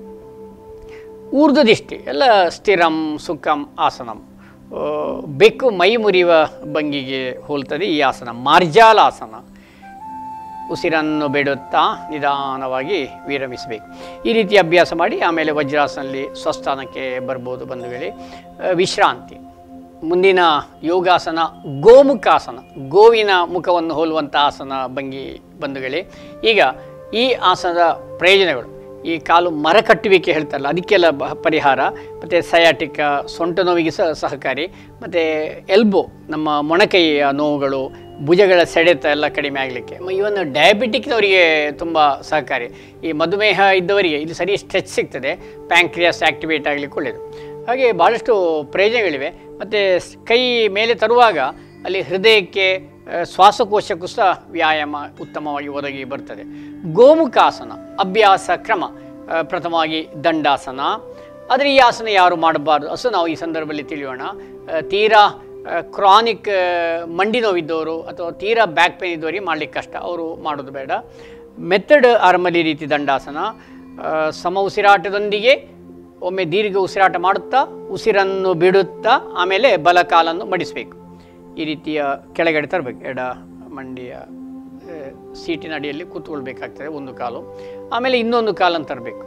ಊರ್ಧ್ವದಿಷ್ಟಿ ಎಲ್ಲ ಸ್ಥಿರಂ ಸುಖಂ ಆಸನಂ ಆ, ಬೆಕ್ಕು ಮೈ ಮುರಿಯುವ ಭಂಗಿಗೆ ಹೋಲ್ತದೆ ಈ ಆಸನ ಮಾರ್ಜಾಲಾಸನ ಉಸಿರನ್ನು ಬಿಡುತ್ತಾ ನಿಧಾನವಾಗಿ ವಿರಮಿಸಬೇಕು ಈ ರೀತಿ ಅಭ್ಯಾಸ ಮಾಡಿ ಆಮೇಲೆ ವಜ್ರಾಸನಲ್ಲಿ ಸ್ವಸ್ಥಾನಕ್ಕೆ ಬರ್ಬೋದು ಬಂಧುಗಳೇ ಆ, ವಿಶ್ರಾಂತಿ ಮುಂದಿನ ಯೋಗಾಸನ ಗೋಮುಖಾಸನ ಗೋವಿನ ಮುಖವನ್ನು ಹೋಲುವಂಥ ಆಸನ ಭಂಗಿ ಬಂಧುಗಳೇ ಈಗ ಈ ಆಸನದ ಪ್ರಯೋಜನಗಳು ಈ ಕಾಲು ಮರ ಕಟ್ಟುವಿಕೆ ಹೇಳ್ತಾರಲ್ಲ ಅದಕ್ಕೆಲ್ಲ ಬ ಪರಿಹಾರ ಮತ್ತು ಸಯಾಟಿಕ ಸೊಂಟ ನೋವಿಗೆ ಸಹ ಸಹಕಾರಿ ಮತ್ತು ಎಲ್ಬೋ ನಮ್ಮ ಮೊಣಕೈಯ ನೋವುಗಳು ಭುಜಗಳ ಸೆಳೆತ ಎಲ್ಲ ಕಡಿಮೆ ಆಗಲಿಕ್ಕೆ ಇವನ್ ಡಯಾಬಿಟಿಕ್ನವರಿಗೆ ತುಂಬ ಸಹಕಾರಿ ಈ ಮಧುಮೇಹ ಇದ್ದವರಿಗೆ ಇದು ಸರಿ ಸ್ಟ್ರೆಚ್ ಸಿಗ್ತದೆ ಪ್ಯಾಂಕ್ರಿಯಾಸ್ ಆ್ಯಕ್ಟಿವೇಟ್ ಆಗಲಿಕ್ಕೆ ಒಳ್ಳೆಯದು ಹಾಗೆ ಭಾಳಷ್ಟು ಪ್ರಯೋಜನಗಳಿವೆ ಮತ್ತು ಕೈ ಮೇಲೆ ತರುವಾಗ ಅಲ್ಲಿ ಹೃದಯಕ್ಕೆ ಆ, ಶ್ವಾಸಕೋಶಕ್ಕೂ ಸಹ ವ್ಯಾಯಾಮ ಉತ್ತಮವಾಗಿ ಒದಗಿ ಬರ್ತದೆ ಗೋಮುಖಾಸನ ಅಭ್ಯಾಸ ಕ್ರಮ ಆ, ಪ್ರಥಮವಾಗಿ ದಂಡಾಸನ ಆದರೆ ಈ ಆಸನ ಯಾರು ಮಾಡಬಾರ್ದು ಅಷ್ಟು ನಾವು ಈ ಸಂದರ್ಭದಲ್ಲಿ ತಿಳಿಯೋಣ ಆ, ತೀರಾ ಕ್ರಾನಿಕ್ ಮಂಡಿ ನೋವಿದ್ದವರು ಅಥವಾ ತೀರಾ ಬ್ಯಾಕ್ ಪೇನ್ ಇದ್ದವರಿಗೆ ಮಾಡಲಿಕ್ಕೆ ಕಷ್ಟ ಅವರು ಮಾಡೋದು ಬೇಡ ಮೆಥಡ್ ಆರ್ಮಲಿ ರೀತಿ ದಂಡಾಸನ ಆ, ಸಮ ಉಸಿರಾಟದೊಂದಿಗೆ ಒಮ್ಮೆ ದೀರ್ಘ ಉಸಿರಾಟ ಮಾಡುತ್ತಾ ಉಸಿರನ್ನು ಬಿಡುತ್ತಾ ಆಮೇಲೆ ಬಲ ಕಾಲನ್ನು ಮಡಿಸಬೇಕು ಈ ರೀತಿಯ ಕೆಳಗಡೆ ತರಬೇಕು ಎಡ ಮಂಡಿಯ ಆ, ಸೀಟಿನ ಅಡಿಯಲ್ಲಿ ಕೂತ್ಕೊಳ್ಬೇಕಾಗ್ತದೆ ಒಂದು ಕಾಲು ಆಮೇಲೆ ಇನ್ನೊಂದು ಕಾಲನ್ನು ತರಬೇಕು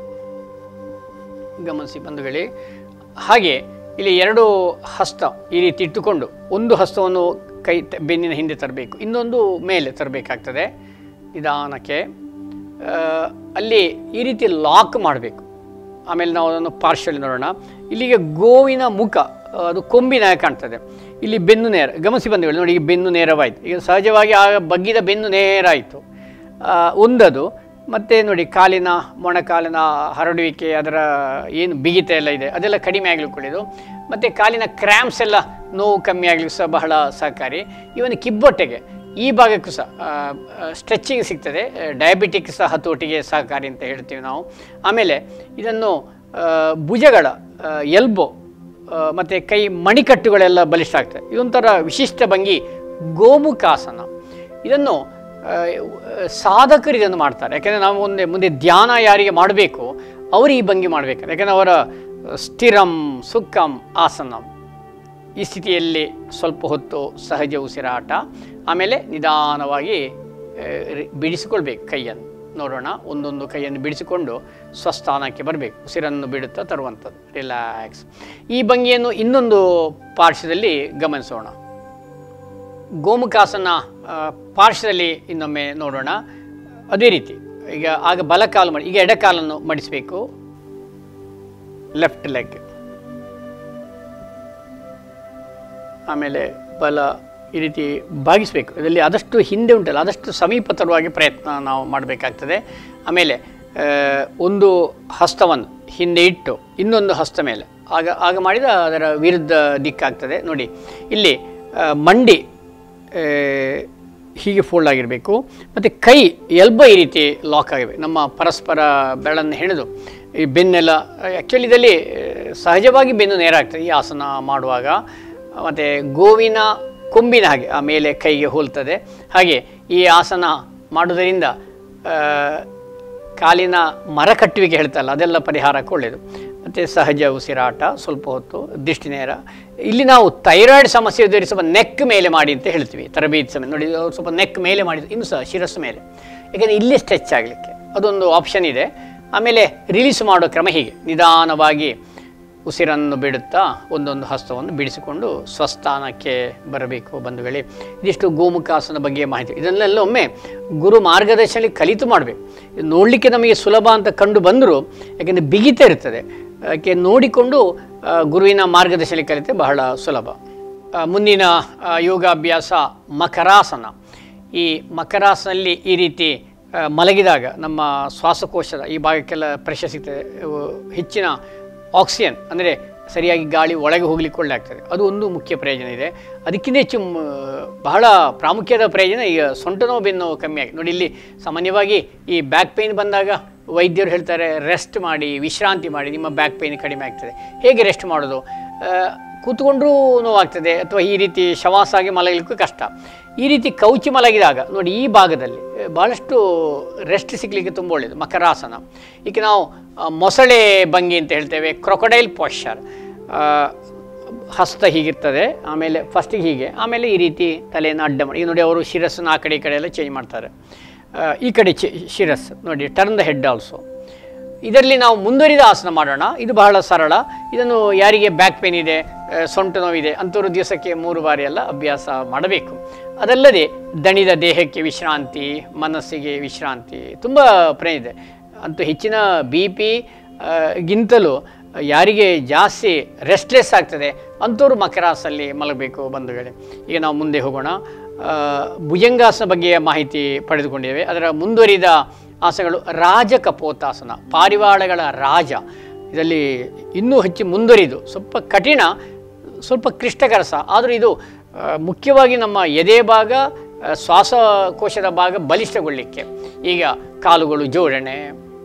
ಗಮನಿಸಿ ಬಂಧುಗಳೇ ಹಾಗೆ ಇಲ್ಲಿ ಎರಡು ಹಸ್ತ ಈ ರೀತಿ ಇಟ್ಟುಕೊಂಡು ಒಂದು ಹಸ್ತವನ್ನು ಕೈ ತ- ಬೆನ್ನಿನ ಹಿಂದೆ ತರಬೇಕು ಇನ್ನೊಂದು ಮೇಲೆ ತರಬೇಕಾಗ್ತದೆ ನಿಧಾನಕ್ಕೆ ಆ, ಅಲ್ಲಿ ಈ ರೀತಿ ಲಾಕ್ ಮಾಡಬೇಕು ಆಮೇಲೆ ನಾವು ಅದನ್ನು ಪಾರ್ಶ್ವಲಿ ನೋಡೋಣ ಇಲ್ಲಿಗೆ ಗೋವಿನ ಮುಖ ಆ, ಅದು ಕೊಂಬಿನ ಕಾಣ್ತದೆ ಇಲ್ಲಿ ಬೆನ್ನು ನೇರ ಗಮನಿಸಿ ಬಂದಿವೆ ನೋಡಿ ಈಗ ಬೆನ್ನು ನೇರವಾಯಿತು ಈಗ ಸಹಜವಾಗಿ ಆ ಬಗ್ಗಿದ ಬೆನ್ನು ನೇರ ಆಯಿತು ಒಂದದು ಮತ್ತು ನೋಡಿ ಕಾಲಿನ ಮೊಣಕಾಲಿನ ಹರಡುವಿಕೆ ಅದರ ಏನು ಬಿಗಿತ ಎಲ್ಲ ಇದೆ ಅದೆಲ್ಲ ಕಡಿಮೆ ಆಗ್ಲಿಕ್ಕೆ ಒಳ್ಳೆಯದು ಮತ್ತು ಕಾಲಿನ ಕ್ರ್ಯಾಂಪ್ಸ್ ಎಲ್ಲ ನೋವು ಕಮ್ಮಿ ಆಗಲಿಕ್ಕೆ ಸಹ ಬಹಳ ಸಹಕಾರಿ ಇವನ್ ಕಿಬ್ಬೊಟ್ಟೆಗೆ ಈ ಭಾಗಕ್ಕೂ ಸಹ ಸ್ಟ್ರೆಚಿಂಗ್ ಸಿಗ್ತದೆ ಡಯಾಬಿಟಿಕ್ ಸಹ ಹತೋಟಿಗೆ ಸಹಕಾರಿ ಅಂತ ಹೇಳ್ತೀವಿ ನಾವು ಆಮೇಲೆ ಇದನ್ನು ಆ, ಭುಜಗಳ ಎಲ್ಬೋ ಮತ್ತು ಕೈ ಮಣಿಕಟ್ಟುಗಳೆಲ್ಲ ಬಲಿಷ್ಠ ಆಗ್ತದೆ ಇದೊಂಥರ ವಿಶಿಷ್ಟ ಭಂಗಿ ಗೋಮುಖಾಸನ ಇದನ್ನು ಆ, ಸಾಧಕರು ಇದನ್ನು ಮಾಡ್ತಾರೆ ಯಾಕೆಂದರೆ ನಾವು ಮುಂದೆ ಮುಂದೆ ಧ್ಯಾನ ಯಾರಿಗೆ ಮಾಡಬೇಕು ಅವರು ಈ ಭಂಗಿ ಮಾಡಬೇಕು ಯಾಕೆಂದರೆ ಅವರ ಸ್ಥಿರಂ ಸುಖಂ ಆಸನಂ ಈ ಸ್ಥಿತಿಯಲ್ಲಿ ಸ್ವಲ್ಪ ಹೊತ್ತು ಸಹಜ ಉಸಿರಾಟ ಆಮೇಲೆ ನಿಧಾನವಾಗಿ ಆ, ರಿ- ಬಿಡಿಸಿಕೊಳ್ಬೇಕು ಕೈಯನ್ನು ನೋಡೋಣ ಒಂದೊಂದು ಕೈಯನ್ನು ಬಿಡಿಸಿಕೊಂಡು ಸ್ವಸ್ಥಾನಕ್ಕೆ ಬರಬೇಕು ಉಸಿರನ್ನು ಬಿಡುತ್ತಾ ತರುವಂಥದ್ದು ರಿಲ್ಯಾಕ್ಸ್ ಈ ಭಂಗಿಯನ್ನು ಇನ್ನೊಂದು ಪಾರ್ಶ್ವದಲ್ಲಿ ಗಮನಿಸೋಣ ಗೋಮುಖಾಸನ ಆ, ಪಾರ್ಶ್ವದಲ್ಲಿ ಇನ್ನೊಮ್ಮೆ ನೋಡೋಣ ಅದೇ ರೀತಿ ಈಗ ಆಗ ಬಲಕಾಲು ಮಾಡಿ ಈಗ ಎಡಕಾಲನ್ನು ಮಡಿಸಬೇಕು ಲೆಫ್ಟ್ ಲೆಗ್ ಆಮೇಲೆ ಬಲ ಈ ರೀತಿ ಭಾಗಿಸಬೇಕು ಇದರಲ್ಲಿ ಆದಷ್ಟು ಹಿಂದೆ ಉಂಟಲ್ಲ ಆದಷ್ಟು ಸಮೀಪ ತರುವಾಗಿ ಪ್ರಯತ್ನ ನಾವು ಮಾಡಬೇಕಾಗ್ತದೆ ಆಮೇಲೆ ಆ, ಒಂದು ಹಸ್ತವನ್ನು ಹಿಂದೆ ಇಟ್ಟು ಇನ್ನೊಂದು ಹಸ್ತ ಮೇಲೆ ಆಗ ಆಗ ಮಾಡಿದ ಅದರ ವಿರುದ್ಧ ದಿಕ್ಕಾಗ್ತದೆ ನೋಡಿ ಇಲ್ಲಿ ಆ, ಮಂಡಿ ಆ, ಹೀಗೆ ಫೋಲ್ಡ್ ಆಗಿರಬೇಕು ಮತ್ತು ಕೈ ಎಲ್ಬೋ ಈ ರೀತಿ ಲಾಕ್ ಆಗಿರಬೇಕು ನಮ್ಮ ಪರಸ್ಪರ ಬೆರಳನ್ನು ಹೆಣೆದು ಈ ಬೆನ್ನೆಲ್ಲ ಆ್ಯಕ್ಚುಲಿ ಇದರಲ್ಲಿ ಆ, ಸಹಜವಾಗಿ ಬೆನ್ನು ನೇರ ಆಗ್ತದೆ ಈ ಆಸನ ಮಾಡುವಾಗ ಮತ್ತು ಗೋವಿನ ಕೊಂಬಿನ ಹಾಗೆ ಆ ಮೇಲೆ ಕೈಗೆ ಹೋಲ್ತದೆ ಹಾಗೆ ಈ ಆಸನ ಮಾಡುವುದರಿಂದ ಆ, ಕಾಲಿನ ಮರ ಕಟ್ಟುವಿಕೆ ಹೇಳ್ತಲ್ಲ ಅದೆಲ್ಲ ಪರಿಹಾರಕ್ಕೆ ಒಳ್ಳೆಯದು ಮತ್ತು ಸಹಜ ಉಸಿರಾಟ ಸ್ವಲ್ಪ ಹೊತ್ತು ದೃಷ್ಟಿ ನೇರ ಇಲ್ಲಿ ನಾವು ಥೈರಾಯ್ಡ್ ಸಮಸ್ಯೆ ಇದ್ದರೆ ಸ್ವಲ್ಪ ನೆಕ್ ಮೇಲೆ ಮಾಡಿ ಅಂತ ಹೇಳ್ತೀವಿ ತರಬೇತಿ ಸಮಯ ನೋಡಿ ಅವ್ರು ಸ್ವಲ್ಪ ನೆಕ್ ಮೇಲೆ ಮಾಡಿ ಇನ್ನು ಸಹ ಶಿರಸ್ಸು ಮೇಲೆ ಯಾಕೆಂದರೆ ಇಲ್ಲಿ ಸ್ಟ್ರೆಚ್ ಆಗಲಿಕ್ಕೆ ಅದೊಂದು ಆಪ್ಷನ್ ಇದೆ ಆಮೇಲೆ ರಿಲೀಸ್ ಮಾಡೋ ಕ್ರಮ ಹೀಗೆ ನಿಧಾನವಾಗಿ ಉಸಿರನ್ನು ಬಿಡುತ್ತಾ ಒಂದೊಂದು ಹಸ್ತವನ್ನು ಬಿಡಿಸಿಕೊಂಡು ಸ್ವಸ್ಥಾನಕ್ಕೆ ಬರಬೇಕು ಬಂಧುಗಳೇ ಇದಿಷ್ಟು ಗೋಮುಖಾಸನ ಬಗ್ಗೆ ಮಾಹಿತಿ ಇದನ್ನೆಲ್ಲ ಒಮ್ಮೆ ಗುರು ಮಾರ್ಗದರ್ಶನದಲ್ಲಿ ಕಲಿತು ಮಾಡಬೇಕು ಇದು ನೋಡಲಿಕ್ಕೆ ನಮಗೆ ಸುಲಭ ಅಂತ ಕಂಡು ಬಂದರೂ ಯಾಕೆಂದರೆ ಬಿಗಿತ ಇರ್ತದೆ ಯಾಕೆ ನೋಡಿಕೊಂಡು ಆ, ಗುರುವಿನ ಮಾರ್ಗದರ್ಶನದಲ್ಲಿ ಕಲಿತೆ ಬಹಳ ಸುಲಭ ಆ, ಮುಂದಿನ ಆ, ಯೋಗಾಭ್ಯಾಸ ಮಕರಾಸನ ಈ ಮಕರಾಸನಲ್ಲಿ ಈ ರೀತಿ ಆ, ಮಲಗಿದಾಗ ನಮ್ಮ ಶ್ವಾಸಕೋಶದ ಈ ಭಾಗಕ್ಕೆಲ್ಲ ಪ್ರೆಷರ್ ಸಿಗ್ತದೆ ಇವು ಹೆಚ್ಚಿನ ಆಕ್ಸಿಜನ್ ಅಂದರೆ ಸರಿಯಾಗಿ ಗಾಳಿ ಒಳಗೆ ಹೋಗ್ಲಿಕ್ಕೆ ಒಳ್ಳೆ ಆಗ್ತದೆ ಅದು ಒಂದು ಮುಖ್ಯ ಪ್ರಯೋಜನ ಇದೆ ಅದಕ್ಕಿಂತ ಹೆಚ್ಚು ಮ್, ಬಹಳ ಪ್ರಾಮುಖ್ಯದ ಪ್ರಯೋಜನ ಈಗ ಸೊಂಟ ನೋವು ಬೆನ್ನು ನೋವು ಕಮ್ಮಿ ಆಗಿ ನೋಡಿ ಇಲ್ಲಿ ಸಾಮಾನ್ಯವಾಗಿ ಈ ಬ್ಯಾಕ್ ಪೇಯ್ನ್ ಬಂದಾಗ ವೈದ್ಯರು ಹೇಳ್ತಾರೆ ರೆಸ್ಟ್ ಮಾಡಿ ವಿಶ್ರಾಂತಿ ಮಾಡಿ ನಿಮ್ಮ ಬ್ಯಾಕ್ ಪೇಯ್ನ್ ಕಡಿಮೆ ಆಗ್ತದೆ ಹೇಗೆ ರೆಸ್ಟ್ ಮಾಡೋದು ಆ, ಕೂತ್ಕೊಂಡ್ರೂ ನೋವಾಗ್ತದೆ ಅಥವಾ ಈ ರೀತಿ ಶವಾಸಾಗಿ ಮಲಗಲಿಕ್ಕೂ ಕಷ್ಟ ಈ ರೀತಿ ಕೌಚಿ ಮಲಗಿದಾಗ ನೋಡಿ ಈ ಭಾಗದಲ್ಲಿ ಆ, ಭಾಳಷ್ಟು ರೆಸ್ಟ್ ಸಿಗಲಿಕ್ಕೆ ತುಂಬ ಒಳ್ಳೆಯದು ಮಕರಾಸನ ಈಗ ನಾವು ಆ, ಮೊಸಳೆ ಭಂಗಿ ಅಂತ ಹೇಳ್ತೇವೆ ಕ್ರೊಕೊಡೈಲ್ ಪಾಶ್ಚರ್ ಹಸ್ತ ಹೀಗಿರ್ತದೆ ಆಮೇಲೆ ಫಸ್ಟಿಗೆ ಹೀಗೆ ಆಮೇಲೆ ಈ ರೀತಿ ತಲೆಯನ್ನು ಅಡ್ಡ ಮಾಡಿ ಈಗ ನೋಡಿ ಅವರು ಶಿರಸ್ಸನ್ನು ಆ ಕಡೆ ಈ ಕಡೆ ಎಲ್ಲ ಚೇಂಜ್ ಮಾಡ್ತಾರೆ ಆ, ಈ ಕಡೆ ಚಿ ಶಿರಸ್ ನೋಡಿ ಟರ್ನ್ ದ ಹೆಡ್ ಆಲ್ಸೋ ಇದರಲ್ಲಿ ನಾವು ಮುಂದುವರಿದ ಆಸನ ಮಾಡೋಣ ಇದು ಬಹಳ ಸರಳ ಇದನ್ನು ಯಾರಿಗೆ ಬ್ಯಾಕ್ ಪೇನ್ ಇದೆ ಆ, ಸೊಂಟ ನೋವಿದೆ ಅಂಥವ್ರು ದಿವಸಕ್ಕೆ ಮೂರು ಬಾರಿ ಎಲ್ಲ ಅಭ್ಯಾಸ ಮಾಡಬೇಕು ಅದಲ್ಲದೆ ದಣಿದ ದೇಹಕ್ಕೆ ವಿಶ್ರಾಂತಿ ಮನಸ್ಸಿಗೆ ವಿಶ್ರಾಂತಿ ತುಂಬ ಪ್ರಯೋಜನ ಇದೆ ಅಂತೂ ಹೆಚ್ಚಿನ ಬಿ ಪಿ ಗಿಂತಲೂ ಯಾರಿಗೆ ಜಾಸ್ತಿ ರೆಸ್ಟ್ಲೆಸ್ ಆಗ್ತದೆ ಅಂಥವ್ರು ಮಕರಾಸಲ್ಲಿ ಮಲಗಬೇಕು ಬಂಧುಗಳೇ ಈಗ ನಾವು ಮುಂದೆ ಹೋಗೋಣ ಆ, ಭುಜಂಗಾಸನ ಬಗ್ಗೆ ಮಾಹಿತಿ ಪಡೆದುಕೊಂಡಿದ್ದೇವೆ ಅದರ ಮುಂದುವರಿದ ಆಸನಗಳು ರಾಜ ಕಪೋತಾಸನ ಪಾರಿವಾಳಗಳ ರಾಜ ಇದರಲ್ಲಿ ಇನ್ನೂ ಹೆಚ್ಚು ಮುಂದುವರಿದು ಸ್ವಲ್ಪ ಕಠಿಣ ಸ್ವಲ್ಪ ಕ್ಲಿಷ್ಟಕರ ಸಹ ಆದರೂ ಇದು ಆ, ಮುಖ್ಯವಾಗಿ ನಮ್ಮ ಎದೆ ಭಾಗ ಆ, ಶ್ವಾಸಕೋಶದ ಭಾಗ ಬಲಿಷ್ಠಗೊಳ್ಳಲಿಕ್ಕೆ ಈಗ ಕಾಲುಗಳು ಜೋಡಣೆ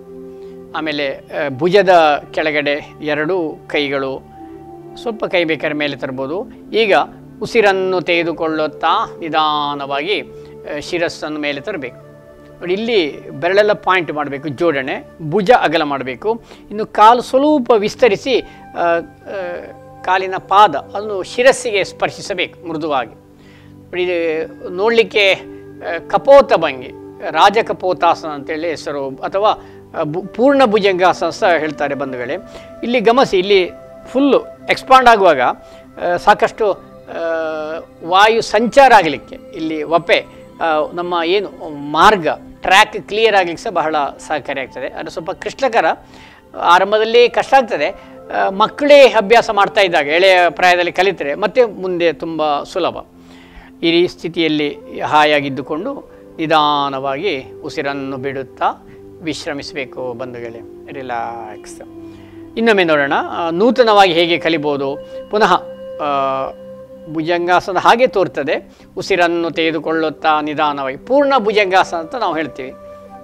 ಆಮೇಲೆ ಆ, ಭುಜದ ಕೆಳಗಡೆ ಎರಡು ಕೈಗಳು ಸ್ವಲ್ಪ ಕೈ ಬೇಕಾದ್ರೆ ಮೇಲೆ ತರ್ಬೋದು ಈಗ ಉಸಿರನ್ನು ತೆಗೆದುಕೊಳ್ಳುತ್ತಾ ನಿಧಾನವಾಗಿ ಆ, ಶಿರಸ್ಸನ್ನು ಮೇಲೆ ತರಬೇಕು ನೋಡಿ ಇಲ್ಲಿ ಬೆರಳೆಲ್ಲ ಪಾಯಿಂಟ್ ಮಾಡಬೇಕು ಜೋಡಣೆ ಭುಜ ಅಗಲ ಮಾಡಬೇಕು ಇನ್ನು ಕಾಲು ಸ್ವಲ್ಪ ವಿಸ್ತರಿಸಿ ಆ, ಆ, ಕಾಲಿನ ಪಾದ ಅದನ್ನು ಶಿರಸ್ಸಿಗೆ ಸ್ಪರ್ಶಿಸಬೇಕು ಮೃದುವಾಗಿ ನೋಡಿ ಇದು ನೋಡಲಿಕ್ಕೆ ಆ, ಕಪೋತ ಭಂಗಿ ರಾಜ ಕಪೋತಾಸನ ಅಂತೇಳಿ ಹೆಸರು ಅಥವಾ ಆ, ಭು- ಪೂರ್ಣ ಭುಜಂಗಾಸನ ಸಹ ಹೇಳ್ತಾರೆ ಬಂಧುಗಳೇ ಇಲ್ಲಿ ಗಮನಿಸಿ ಇಲ್ಲಿ ಫುಲ್ಲು ಎಕ್ಸ್ಪಾಂಡ್ ಆಗುವಾಗ ಆ, ಸಾಕಷ್ಟು ಆ, ವಾಯು ಸಂಚಾರ ಆಗಲಿಕ್ಕೆ ಇಲ್ಲಿ ಒಪ್ಪೆ ಆ, ನಮ್ಮ ಏನು ಮಾರ್ಗ ಟ್ರ್ಯಾಕ್ ಕ್ಲಿಯರ್ ಆಗಲಿಕ್ಕೆ ಸಹ ಬಹಳ ಸಹಕಾರಿಯಾಗ್ತದೆ ಅದು ಸ್ವಲ್ಪ ಕ್ಲಿಷ್ಟಕರ ಆರಂಭದಲ್ಲಿ ಕಷ್ಟ ಆಗ್ತದೆ ಆ, ಮಕ್ಕಳೇ ಅಭ್ಯಾಸ ಮಾಡ್ತಾ ಇದ್ದಾಗ ಎಳೆಯ ಪ್ರಾಯದಲ್ಲಿ ಕಲಿತರೆ ಮತ್ತೆ ಮುಂದೆ ತುಂಬ ಸುಲಭ ಈ ರೀ ಸ್ಥಿತಿಯಲ್ಲಿ ಹಾಯಾಗಿದ್ದುಕೊಂಡು ನಿಧಾನವಾಗಿ ಉಸಿರನ್ನು ಬಿಡುತ್ತಾ ವಿಶ್ರಮಿಸಬೇಕು ಬಂಧುಗಳೇ ರಿಲ್ಯಾಕ್ಸ್ ಇನ್ನೊಮ್ಮೆ ನೋಡೋಣ ಆ, ನೂತನವಾಗಿ ಹೇಗೆ ಕಲಿಬೋದು ಪುನಃ ಆ, ಭುಜಂಗಾಸನ ಹಾಗೆ ತೋರ್ತದೆ ಉಸಿರನ್ನು ತೆಗೆದುಕೊಳ್ಳುತ್ತಾ ನಿಧಾನವಾಗಿ ಪೂರ್ಣ ಭುಜಂಗಾಸನ ಅಂತ ನಾವು ಹೇಳ್ತೀವಿ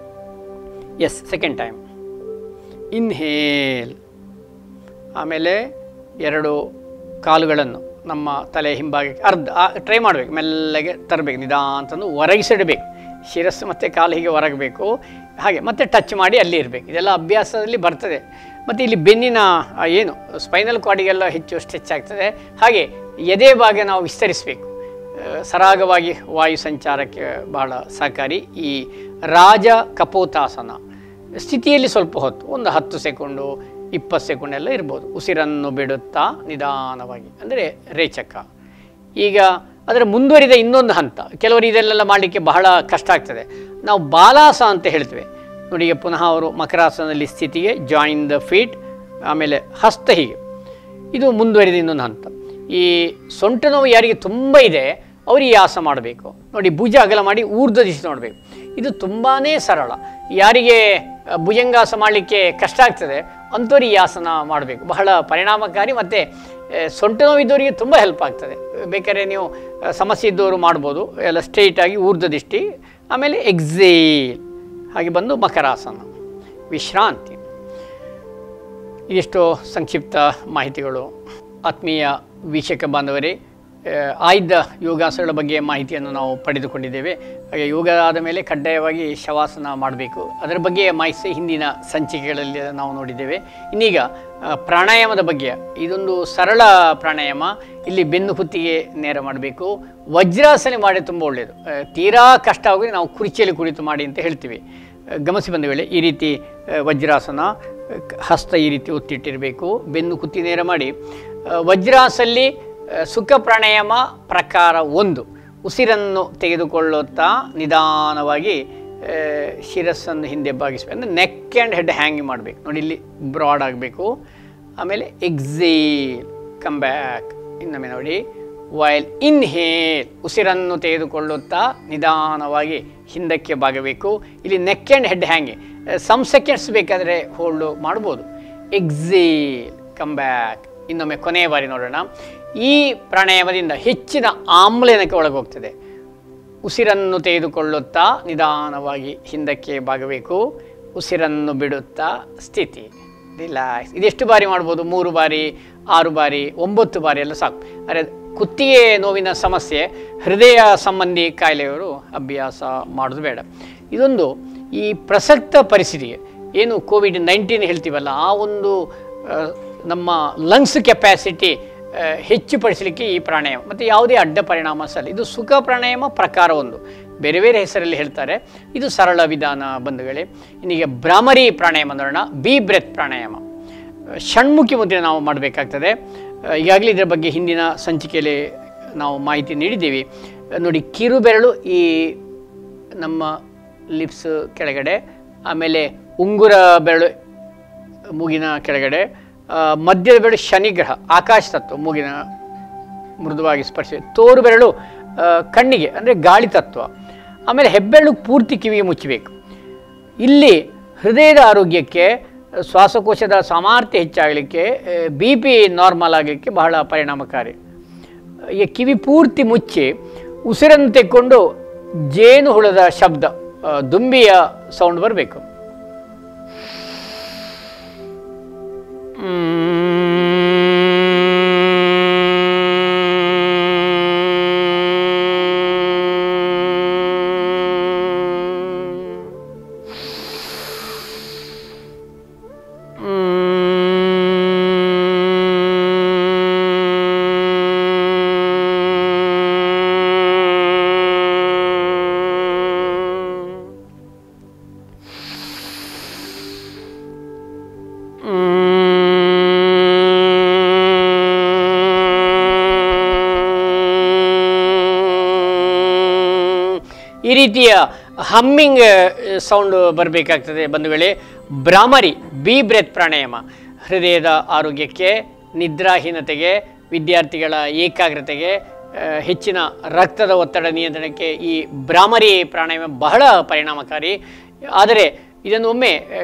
ಎಸ್ ಸೆಕೆಂಡ್ ಟೈಮ್ ಇನ್ಹೇಲ್ ಆಮೇಲೆ ಎರಡು ಕಾಲುಗಳನ್ನು ನಮ್ಮ ತಲೆ ಹಿಂಭಾಗಕ್ಕೆ ಅರ್ಧ ಟ್ರೈ ಮಾಡಬೇಕು ಮೆಲ್ಲಗೆ ತರಬೇಕು ನಿಧಾಂತಂದು ಹೊರಗಿಸಿಡಬೇಕು ಶಿರಸ್ಸು ಮತ್ತು ಕಾಲು ಹೀಗೆ ಹೊರಗಬೇಕು ಹಾಗೆ ಮತ್ತೆ ಟಚ್ ಮಾಡಿ ಅಲ್ಲಿ ಇರಬೇಕು ಇದೆಲ್ಲ ಅಭ್ಯಾಸದಲ್ಲಿ ಬರ್ತದೆ ಮತ್ತು ಇಲ್ಲಿ ಬೆನ್ನಿನ ಆ ಏನು ಸ್ಪೈನಲ್ ಕಾರ್ಡಿಗೆಲ್ಲ ಹೆಚ್ಚು ಸ್ಟ್ರೆಚ್ ಆಗ್ತದೆ ಹಾಗೆ ಎದೆ ಭಾಗ ನಾವು ವಿಸ್ತರಿಸಬೇಕು ಆ, ಸರಾಗವಾಗಿ ವಾಯು ಸಂಚಾರಕ್ಕೆ ಬಹಳ ಸಹಕಾರಿ ಈ ರಾಜ ಕಪೋತಾಸನ ಸ್ಥಿತಿಯಲ್ಲಿ ಸ್ವಲ್ಪ ಹೊತ್ತು ಒಂದು ಹತ್ತು ಸೆಕೆಂಡು ಇಪ್ಪತ್ತು ಸೆಕೆಂಡ್ ಎಲ್ಲ ಇರ್ಬೋದು ಉಸಿರನ್ನು ಬಿಡುತ್ತಾ ನಿಧಾನವಾಗಿ ಅಂದರೆ ರೇಚಕ ಈಗ ಅದರ ಮುಂದುವರಿದ ಇನ್ನೊಂದು ಹಂತ ಕೆಲವರು ಇದೆಲ್ಲ ಮಾಡಲಿಕ್ಕೆ ಬಹಳ ಕಷ್ಟ ಆಗ್ತದೆ ನಾವು ಬಾಲಾಸ ಅಂತ ಹೇಳ್ತೇವೆ ನೋಡಿ ಈಗ ಪುನಃ ಅವರು ಮಕರಾಸನದಲ್ಲಿ ಸ್ಥಿತಿಗೆ ಜಾಯಿನ್ ದ ಫೀಟ್ ಆಮೇಲೆ ಹಸ್ತ ಹೀಗೆ ಇದು ಮುಂದುವರಿದ ಇನ್ನೊಂದು ಹಂತ ಈ ಸೊಂಟ ನೋವು ಯಾರಿಗೆ ತುಂಬ ಇದೆ ಅವರು ಈ ಆಸ ಮಾಡಬೇಕು ನೋಡಿ ಭುಜ ಅಗಲ ಮಾಡಿ ಊರ್ಧ್ವ ದಿಶೆ ನೋಡಬೇಕು ಇದು ತುಂಬಾ ಸರಳ ಯಾರಿಗೆ ಆ, ಭುಜಂಗಾಸ ಮಾಡಲಿಕ್ಕೆ ಕಷ್ಟ ಆಗ್ತದೆ ಅಂಥವ್ರು ಈ ಆಸನ ಮಾಡಬೇಕು ಬಹಳ ಪರಿಣಾಮಕಾರಿ ಮತ್ತು ಆ, ಸೊಂಟ ನೋವಿದ್ದವರಿಗೆ ತುಂಬ ಹೆಲ್ಪ್ ಆಗ್ತದೆ ಬೇಕಾದ್ರೆ ನೀವು ಆ, ಸಮಸ್ಯೆ ಇದ್ದವರು ಮಾಡ್ಬೋದು ಎಲ್ಲ ಸ್ಟ್ರೈಟಾಗಿ ಊರ್ಧ್ವ ದಿಷ್ಟಿ ಆಮೇಲೆ ಎಕ್ಸೇಲ್ ಹಾಗೆ ಬಂದು ಮಕರಾಸನ ವಿಶ್ರಾಂತಿ ಇದಿಷ್ಟು ಸಂಕ್ಷಿಪ್ತ ಮಾಹಿತಿಗಳು ಆತ್ಮೀಯ ವೀಕ್ಷಕ ಬಾಂಧವರೇ ಆ, ಆಯ್ದ ಯೋಗಾಸನಗಳ ಬಗ್ಗೆ ಮಾಹಿತಿಯನ್ನು ನಾವು ಪಡೆದುಕೊಂಡಿದ್ದೇವೆ ಹಾಗೆ ಯೋಗ ಆದ ಮೇಲೆ ಕಡ್ಡಾಯವಾಗಿ ಶವಾಸನ ಮಾಡಬೇಕು ಅದರ ಬಗ್ಗೆ ಮಾಹಿತಿ ಹಿಂದಿನ ಸಂಚಿಕೆಗಳಲ್ಲಿ ನಾವು ನೋಡಿದ್ದೇವೆ ಇನ್ನೀಗ ಆ, ಪ್ರಾಣಾಯಾಮದ ಬಗ್ಗೆ ಇದೊಂದು ಸರಳ ಪ್ರಾಣಾಯಾಮ ಇಲ್ಲಿ ಬೆನ್ನು ಕುತ್ತಿಗೆ ನೇರ ಮಾಡಬೇಕು ವಜ್ರಾಸನ ಮಾಡಿ ತುಂಬ ಒಳ್ಳೆಯದು ಆ, ತೀರಾ ಕಷ್ಟ ಆಗಿ ನಾವು ಕುರ್ಚಿಯಲ್ಲಿ ಕುಳಿತು ಮಾಡಿ ಅಂತ ಹೇಳ್ತೀವಿ ಆ, ಗಮನಿಸಿ ಬಂದ ವೇಳೆ ಈ ರೀತಿ ಆ, ವಜ್ರಾಸನ ಆ, ಕ- ಹಸ್ತ ಈ ರೀತಿ ಒತ್ತಿಟ್ಟಿರಬೇಕು ಬೆನ್ನು ಕುತ್ತಿ ನೇರ ಮಾಡಿ ಆ, ವಜ್ರಾಸಲ್ಲಿ ಆ, ಸುಖ ಪ್ರಾಣಾಯಾಮ ಪ್ರಕಾರ ಒಂದು ಉಸಿರನ್ನು ತೆಗೆದುಕೊಳ್ಳುತ್ತಾ ನಿಧಾನವಾಗಿ ಆ, ಶಿರಸ್ಸನ್ನು ಹಿಂದೆ ಬಾಗಿಸ್ಬೇಕು ಅಂದರೆ ನೆಕ್ ಆ್ಯಂಡ್ ಹೆಡ್ ಹ್ಯಾಂಗ್ ಮಾಡಬೇಕು ನೋಡಿ ಇಲ್ಲಿ ಬ್ರಾಡ್ ಆಗಬೇಕು ಆಮೇಲೆ ಎಕ್ಸೇಲ್ ಕಮ್ ಬ್ಯಾಕ್ ಇನ್ನೊಮ್ಮೆ ನೋಡಿ ವೈಲ್ ಇನ್ಹೇಲ್ ಉಸಿರನ್ನು ತೆಗೆದುಕೊಳ್ಳುತ್ತಾ ನಿಧಾನವಾಗಿ ಹಿಂದಕ್ಕೆ ಬಾಗಬೇಕು ಇಲ್ಲಿ neck and head hang some seconds ಬೇಕಾದರೆ ಹೋಲ್ಡು ಮಾಡ್ಬೋದು ಎಕ್ಸೇಲ್ ಕಮ್ ಬ್ಯಾಕ್ ಇನ್ನೊಮ್ಮೆ ಕೊನೆಯ ಬಾರಿ ನೋಡೋಣ ಈ ಪ್ರಾಣಾಯಾಮದಿಂದ ಹೆಚ್ಚಿನ ಆಮ್ಲಜನಕ ಒಳಗೆ ಹೋಗ್ತದೆ ಉಸಿರನ್ನು ತೆಗೆದುಕೊಳ್ಳುತ್ತಾ ನಿಧಾನವಾಗಿ ಹಿಂದಕ್ಕೆ ಬಾಗಬೇಕು ಉಸಿರನ್ನು ಬಿಡುತ್ತಾ ಸ್ಥಿತಿ ರಿಲ್ಯಾಕ್ಸ್ ಇದೆಷ್ಟು ಬಾರಿ ಮಾಡ್ಬೋದು ಮೂರು ಬಾರಿ ಆರು ಬಾರಿ ಒಂಬತ್ತು ಬಾರಿ ಎಲ್ಲ ಸಾಕು ಆದರೆ ಕುತ್ತಿಗೆ ನೋವಿನ ಸಮಸ್ಯೆ ಹೃದಯ ಸಂಬಂಧಿ ಕಾಯಿಲೆಯವರು ಅಭ್ಯಾಸ ಮಾಡೋದು ಬೇಡ ಇದೊಂದು ಈ ಪ್ರಸಕ್ತ ಪರಿಸ್ಥಿತಿಗೆ ಏನು ಕೋವಿಡ್ ನೈನ್ಟೀನ್ ಹೇಳ್ತೀವಲ್ಲ ಆ ಒಂದು ಆ, ನಮ್ಮ ಲಂಗ್ಸ್ ಕೆಪ್ಯಾಸಿಟಿ ಹೆಚ್ಚು ಪಡಿಸಲಿಕ್ಕೆ ಈ ಪ್ರಾಣಾಯಾಮ ಮತ್ತು ಯಾವುದೇ ಅಡ್ಡ ಪರಿಣಾಮ ಸಲ್ಲ ಇದು ಸುಖ ಪ್ರಾಣಾಯಾಮ ಪ್ರಕಾರ ಒಂದು ಬೇರೆ ಬೇರೆ ಹೆಸರಲ್ಲಿ ಹೇಳ್ತಾರೆ ಇದು ಸರಳ ವಿಧಾನ ಬಂಧುಗಳೇ ಇನ್ನೀಗ ಭ್ರಾಮರಿ ಪ್ರಾಣಾಯಾಮ ನೋಡೋಣ ಬಿ ಬ್ರೆತ್ ಪ್ರಾಣಾಯಾಮ ಷಣ್ಮುಖಿ ಮುದ್ರೆ ನಾವು ಮಾಡಬೇಕಾಗ್ತದೆ ಈಗಾಗಲೇ ಇದರ ಬಗ್ಗೆ ಹಿಂದಿನ ಸಂಚಿಕೆಯಲ್ಲಿ ನಾವು ಮಾಹಿತಿ ನೀಡಿದ್ದೀವಿ ನೋಡಿ ಕಿರು ಬೆರಳು ಈ ನಮ್ಮ ಲಿಪ್ಸ್ ಕೆಳಗಡೆ ಆಮೇಲೆ ಉಂಗುರ ಬೆರಳು ಮೂಗಿನ ಕೆಳಗಡೆ ಆ, ಮಧ್ಯದ ಬೆರಳು ಶನಿಗ್ರಹ ಆಕಾಶ ತತ್ವ ಮೂಗಿನ ಮೃದುವಾಗಿ ಸ್ಪರ್ಶ ತೋರು ಬೆರಳು ಆ, ಕಣ್ಣಿಗೆ ಅಂದರೆ ಗಾಳಿ ತತ್ವ ಆಮೇಲೆ ಹೆಬ್ಬೆರಳು ಪೂರ್ತಿ ಕಿವಿಗೆ ಮುಚ್ಚಬೇಕು ಇಲ್ಲಿ ಹೃದಯದ ಆರೋಗ್ಯಕ್ಕೆ ಶ್ವಾಸಕೋಶದ ಸಾಮರ್ಥ್ಯ ಹೆಚ್ಚಾಗಲಿಕ್ಕೆ ಬಿ ಪಿ ನಾರ್ಮಲ್ ಆಗಲಿಕ್ಕೆ ಬಹಳ ಪರಿಣಾಮಕಾರಿ ಈ ಕಿವಿ ಪೂರ್ತಿ ಮುಚ್ಚಿ ಉಸಿರನ್ನು ತೆಕ್ಕೊಂಡು ಜೇನು ಹುಳದ ಶಬ್ದ ಆ, ದುಂಬಿಯ ಸೌಂಡ್ ಬರಬೇಕು ಈ ರೀತಿಯ ಹಮ್ಮಿಂಗ್ ಸೌಂಡ್ ಬರಬೇಕಾಗ್ತದೆ ಬಂಧುಗಳೇ ಭ್ರಾಮರಿ ಬಿ ಬ್ರೆತ್ ಪ್ರಾಣಾಯಾಮ ಹೃದಯದ ಆರೋಗ್ಯಕ್ಕೆ ನಿದ್ರಾಹೀನತೆಗೆ ವಿದ್ಯಾರ್ಥಿಗಳ ಏಕಾಗ್ರತೆಗೆ ಆ, ಹೆಚ್ಚಿನ ರಕ್ತದ ಒತ್ತಡ ನಿಯಂತ್ರಣಕ್ಕೆ ಈ ಭ್ರಾಮರಿ ಪ್ರಾಣಾಯಾಮ ಬಹಳ ಪರಿಣಾಮಕಾರಿ ಆದರೆ ಇದನ್ನು ಒಮ್ಮೆ ಆ,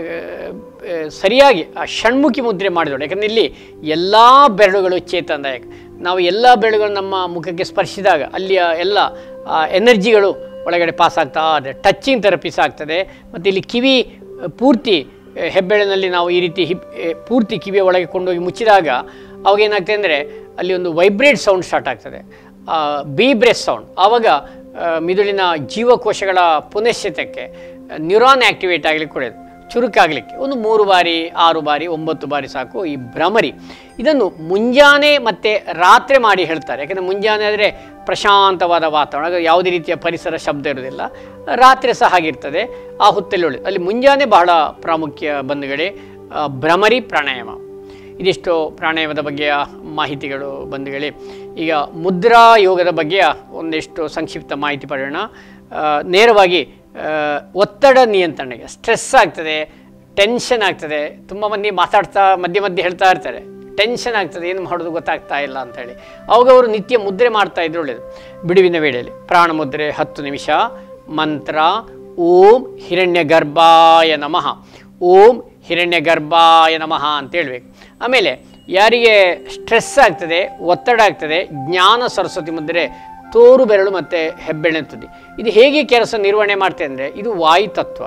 ಆ, ಸರಿಯಾಗಿ ಆ ಷಣ್ಮುಖಿ ಮುದ್ರೆ ಮಾಡಿದೋಣ ಯಾಕಂದರೆ ಇಲ್ಲಿ ಎಲ್ಲ ಬೆರಳುಗಳು ಚೇತನದಾಯಕ ನಾವು ಎಲ್ಲ ಬೆರಳುಗಳು ನಮ್ಮ ಮುಖಕ್ಕೆ ಸ್ಪರ್ಶಿಸಿದಾಗ ಅಲ್ಲಿಯ ಎಲ್ಲ ಎನರ್ಜಿಗಳು ಒಳಗಡೆ ಪಾಸ್ ಆಗ್ತಾ ಇದೆ ಟಚ್ಚಿಂಗ್ ಥೆರಪೀಸ್ ಆಗ್ತದೆ ಮತ್ತು ಇಲ್ಲಿ ಕಿವಿ ಆ, ಪೂರ್ತಿ ಆ, ಹೆಬ್ಬೆರಳಿನಲ್ಲಿ ನಾವು ಈ ರೀತಿ ಹಿಪ್ ಆ, ಪೂರ್ತಿ ಕಿವಿಯ ಒಳಗೆ ಕೊಂಡೋಗಿ ಮುಚ್ಚಿದಾಗ ಅವಾಗ ಏನಾಗ್ತದೆ ಅಂದರೆ ಅಲ್ಲಿ ಒಂದು ವೈಬ್ರೇಟ್ ಸೌಂಡ್ ಸ್ಟಾರ್ಟ್ ಆಗ್ತದೆ ಬಿ ಬ್ರೆಸ್ ಸೌಂಡ್ ಆವಾಗ ಆ, ಮಿದುಳಿನ ಜೀವಕೋಶಗಳ ಪುನಶ್ಚಿತಕ್ಕೆ ನ್ಯೂರಾನ್ ಆ್ಯಕ್ಟಿವೇಟ್ ಆಗಲಿಕ್ಕೆ ಕೊಡೋದು ಚುರುಕಾಗಲಿಕ್ಕೆ ಒಂದು ಮೂರು ಬಾರಿ ಆರು ಬಾರಿ ಒಂಬತ್ತು ಬಾರಿ ಸಾಕು ಈ ಭ್ರಮರಿ ಇದನ್ನು ಮುಂಜಾನೆ ಮತ್ತು ರಾತ್ರಿ ಮಾಡಿ ಹೇಳ್ತಾರೆ ಯಾಕಂದರೆ ಮುಂಜಾನೆ ಆದರೆ ಪ್ರಶಾಂತವಾದ ವಾತಾವರಣ ಆಗ ಯಾವುದೇ ರೀತಿಯ ಪರಿಸರ ಶಬ್ದ ಇರೋದಿಲ್ಲ ರಾತ್ರಿ ಸಹ ಹಾಗಿರ್ತದೆ ಆ ಹೊತ್ತಲ್ಲಿ ಒಳ್ಳೆಯದು ಅಲ್ಲಿ ಮುಂಜಾನೆ ಬಹಳ ಪ್ರಾಮುಖ್ಯ ಬಂಧುಗಳೇ ಆ, ಭ್ರಮರಿ ಪ್ರಾಣಾಯಾಮ ಇದಿಷ್ಟು ಪ್ರಾಣಾಯಾಮದ ಬಗ್ಗೆಯ ಮಾಹಿತಿಗಳು ಬಂಧುಗಳೇ ಈಗ ಮುದ್ರಾ ಯೋಗದ ಬಗ್ಗೆಯ ಒಂದಿಷ್ಟು ಸಂಕ್ಷಿಪ್ತ ಮಾಹಿತಿ ಪಡೆಯೋಣ ಆ, ನೇರವಾಗಿ ಆ, ಒತ್ತಡ ನಿಯಂತ್ರಣೆಗೆ ಸ್ಟ್ರೆಸ್ ಆಗ್ತದೆ ಟೆನ್ಷನ್ ಆಗ್ತದೆ ತುಂಬ ಮಂದಿ ಮಾತಾಡ್ತಾ ಮಧ್ಯೆ ಮಧ್ಯೆ ಹೇಳ್ತಾ ಇರ್ತಾರೆ ಟೆನ್ಷನ್ ಆಗ್ತದೆ ಏನು ಮಾಡೋದು ಗೊತ್ತಾಗ್ತಾ ಇಲ್ಲ ಅಂಥೇಳಿ ಅವಾಗ ಅವರು ನಿತ್ಯ ಮುದ್ರೆ ಮಾಡ್ತಾ ಇದ್ರು ಒಳ್ಳೆಯದು ಬಿಡುವಿನ ವೇಳೆಯಲ್ಲಿ ಪ್ರಾಣ ಮುದ್ರೆ ಹತ್ತು ನಿಮಿಷ ಮಂತ್ರ ಓಂ ಹಿರಣ್ಯ ಗರ್ಭಾಯ ನಮಃ ಓಂ ಹಿರಣ್ಯ ಗರ್ಭಾಯ ನಮಃ ಅಂತ ಹೇಳ್ಬೇಕು ಆಮೇಲೆ ಯಾರಿಗೆ ಸ್ಟ್ರೆಸ್ ಆಗ್ತದೆ ಒತ್ತಡ ಆಗ್ತದೆ ಜ್ಞಾನ ಸರಸ್ವತಿ ಮುದ್ರೆ ತೋರು ಬೆರಳು ಮತ್ತು ಹೆಬ್ಬೆಣ್ಣೆ ತುದಿ ಇದು ಹೇಗೆ ಕೆಲಸ ನಿರ್ವಹಣೆ ಮಾಡ್ತದೆ ಅಂದರೆ ಇದು ವಾಯುತತ್ವ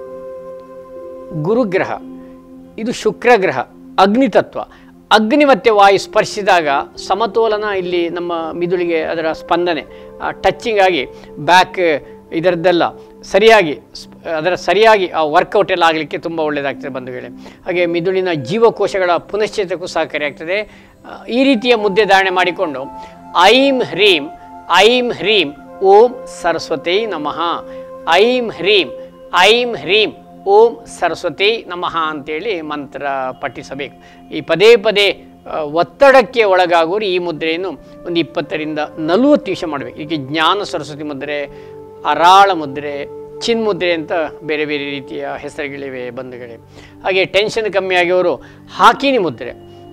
ಗುರುಗ್ರಹ ಇದು ಶುಕ್ರ ಗ್ರಹ ಅಗ್ನಿ ತತ್ವ ಅಗ್ನಿ ಮತ್ತು ವಾಯು ಸ್ಪರ್ಶಿಸಿದಾಗ ಸಮತೋಲನ ಇಲ್ಲಿ ನಮ್ಮ ಮಿದುಳಿಗೆ ಅದರ ಸ್ಪಂದನೆ ಟಚ್ಚಿಂಗ್ ಆಗಿ ಬ್ಯಾಕ್ ಇದರದ್ದೆಲ್ಲ ಸರಿಯಾಗಿ ಸ್ಪ್- ಅದರ ಸರಿಯಾಗಿ ಆ ವರ್ಕೌಟ್ ಎಲ್ಲ ಆಗಲಿಕ್ಕೆ ತುಂಬ ಒಳ್ಳೆಯದಾಗ್ತದೆ ಬಂಧುಗಳೇ ಹಾಗೆ ಮಿದುಳಿನ ಜೀವಕೋಶಗಳ ಪುನಶ್ಚೇತಕ್ಕೂ ಸಹಕಾರಿಯಾಗ್ತದೆ ಆ, ಈ ರೀತಿಯ ಮುದ್ದೆ ಧಾರಣೆ ಮಾಡಿಕೊಂಡು ಐಂ ಹ್ರೀಂ ಐಂ ಹ್ರೀಂ ಓಂ ಸರಸ್ವತಿ ನಮಃ ಐಂ ಹ್ರೀಂ ಐಂ ಹ್ರೀಂ ಓಂ ಸರಸ್ವತಿ ನಮಃ ಅಂತೇಳಿ ಮಂತ್ರ ಪಠಿಸಬೇಕು ಈ ಪದೇ ಪದೇ ಆ, ಒತ್ತಡಕ್ಕೆ ಒಳಗಾಗೋರು ಈ ಮುದ್ರೆಯನ್ನು ಒಂದು ಇಪ್ಪತ್ತರಿಂದ ನಲವತ್ತು ನಿಮಿಷ ಮಾಡಬೇಕು ಈಗ ಜ್ಞಾನ ಸರಸ್ವತಿ ಮುದ್ರೆ ಅರಾಳ ಮುದ್ರೆ ಚಿನ್ಮುದ್ರೆ ಅಂತ ಬೇರೆ ಬೇರೆ ರೀತಿಯ ಹೆಸರುಗಳಿವೆ ಬಂಧುಗಳೇ ಹಾಗೆ ಟೆನ್ಷನ್ ಕಮ್ಮಿ ಆಗಿಯವರು ಹಾಕಿನಿ ಮುದ್ರೆ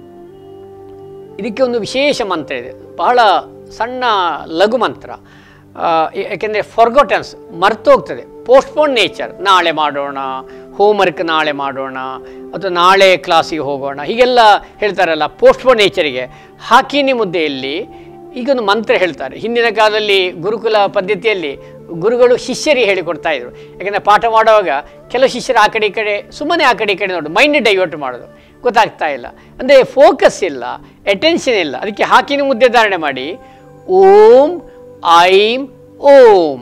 ಇದಕ್ಕೆ ಒಂದು ವಿಶೇಷ ಮಂತ್ರ ಇದೆ ಬಹಳ ಸಣ್ಣ ಲಘು ಮಂತ್ರ ಆ, ಏ- ಯಾಕೆಂದರೆ ಫಾರ್ಗೊಟನ್ಸ್ ಮರ್ತೋಗ್ತದೆ ಪೋಸ್ಟ್ಪೋನ್ ನೇಚರ್ ನಾಳೆ ಮಾಡೋಣ ಹೋಮ್ವರ್ಕ್ ನಾಳೆ ಮಾಡೋಣ ಅಥವಾ ನಾಳೆ ಕ್ಲಾಸಿಗೆ ಹೋಗೋಣ ಹೀಗೆಲ್ಲ ಹೇಳ್ತಾರಲ್ಲ ಪೋಸ್ಟ್ಪೋನ್ ನೇಚರಿಗೆ ಹಾಕಿನಿ ಮುದ್ದೆಯಲ್ಲಿ ಈಗೊಂದು ಮಂತ್ರ ಹೇಳ್ತಾರೆ ಹಿಂದಿನ ಕಾಲದಲ್ಲಿ ಗುರುಕುಲ ಪದ್ಧತಿಯಲ್ಲಿ ಗುರುಗಳು ಶಿಷ್ಯರಿಗೆ ಹೇಳಿಕೊಡ್ತಾ ಇದ್ರು ಯಾಕಂದರೆ ಪಾಠ ಮಾಡುವಾಗ ಕೆಲವು ಶಿಷ್ಯರು ಆ ಕಡೆ ಈ ಕಡೆ ಸುಮ್ಮನೆ ಆ ಕಡೆ ಈ ಕಡೆ ನೋಡು ಮೈಂಡ್ ಡೈವರ್ಟ್ ಮಾಡೋದು ಗೊತ್ತಾಗ್ತಾ ಇಲ್ಲ ಅಂದರೆ ಫೋಕಸ್ ಇಲ್ಲ ಅಟೆನ್ಷನ್ ಇಲ್ಲ ಅದಕ್ಕೆ ಹಾಕಿನ ಮುದ್ದೆ ಧಾರಣೆ ಮಾಡಿ ಓಂ ಐಂ ಓಂ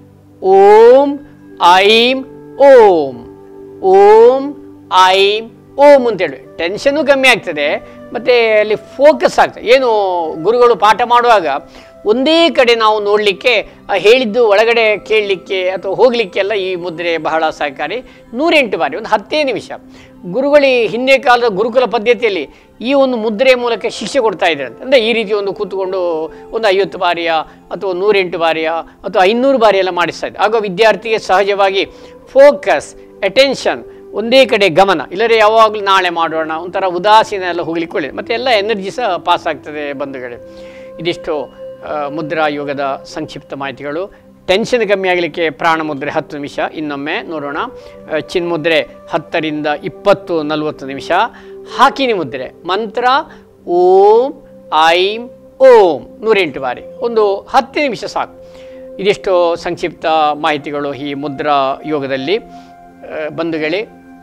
ಓಂ ಐಂ ಓಂ ಓಂ ಐಂ ಓಂ ಅಂತೇಳಿ ಟೆನ್ಷನ್ನು ಕಮ್ಮಿ ಆಗ್ತದೆ ಮತ್ತು ಅಲ್ಲಿ ಫೋಕಸ್ ಆಗ್ತದೆ ಏನು ಗುರುಗಳು ಪಾಠ ಮಾಡುವಾಗ ಒಂದೇ ಕಡೆ ನಾವು ನೋಡಲಿಕ್ಕೆ ಹೇಳಿದ್ದು ಒಳಗಡೆ ಕೇಳಲಿಕ್ಕೆ ಅಥವಾ ಹೋಗಲಿಕ್ಕೆಲ್ಲ ಈ ಮುದ್ರೆ ಬಹಳ ಸಹಕಾರಿ ನೂರೆಂಟು ಬಾರಿ ಒಂದು ಹತ್ತೇ ನಿಮಿಷ ಗುರುಗಳು ಈ ಹಿಂದೆ ಕಾಲದ ಗುರುಕುಲ ಪದ್ಧತಿಯಲ್ಲಿ ಈ ಒಂದು ಮುದ್ರೆ ಮೂಲಕ ಶಿಕ್ಷೆ ಕೊಡ್ತಾ ಇದ್ದಾರೆ ಅಂದರೆ ಈ ರೀತಿ ಒಂದು ಕೂತ್ಕೊಂಡು ಒಂದು ಐವತ್ತು ಬಾರಿಯ ಅಥವಾ ನೂರೆಂಟು ಬಾರಿಯ ಅಥವಾ ಐನೂರು ಬಾರಿ ಎಲ್ಲ ಮಾಡಿಸ್ತಾ ಇದ್ದಾರೆ ಆಗ ವಿದ್ಯಾರ್ಥಿಗೆ ಸಹಜವಾಗಿ ಫೋಕಸ್ ಅಟೆನ್ಷನ್ ಒಂದೇ ಕಡೆ ಗಮನ ಇಲ್ಲದ್ರೆ ಯಾವಾಗಲೂ ನಾಳೆ ಮಾಡೋಣ ಒಂಥರ ಉದಾಸೀನ ಎಲ್ಲ ಹೋಗ್ಲಿಕ್ಕೆ ಒಳ್ಳೆಯದು ಮತ್ತು ಎಲ್ಲ ಎನರ್ಜಿ ಸಹ ಪಾಸ್ ಆಗ್ತದೆ ಬಂಧುಗಳೇ ಇದಿಷ್ಟು ಆ, ಮುದ್ರಾ ಯೋಗದ ಸಂಕ್ಷಿಪ್ತ ಮಾಹಿತಿಗಳು ಟೆನ್ಷನ್ ಕಮ್ಮಿ ಆಗಲಿಕ್ಕೆ ಪ್ರಾಣ ಮುದ್ರೆ ಹತ್ತು ನಿಮಿಷ ಇನ್ನೊಮ್ಮೆ ನೋಡೋಣ ಆ, ಚಿನ್ಮುದ್ರೆ ಹತ್ತರಿಂದ ಇಪ್ಪತ್ತು ನಲವತ್ತು ನಿಮಿಷ ಹಾಕಿನಿ ಮುದ್ರೆ ಮಂತ್ರ ಓಂ ಐಂ ಓಂ ನೂರೆಂಟು ಬಾರಿ ಒಂದು ಹತ್ತು ನಿಮಿಷ ಸಾಕು ಇದಿಷ್ಟು ಸಂಕ್ಷಿಪ್ತ ಮಾಹಿತಿಗಳು ಈ ಮುದ್ರಾ ಯೋಗದಲ್ಲಿ ಆ, ಬಂಧುಗಳೇ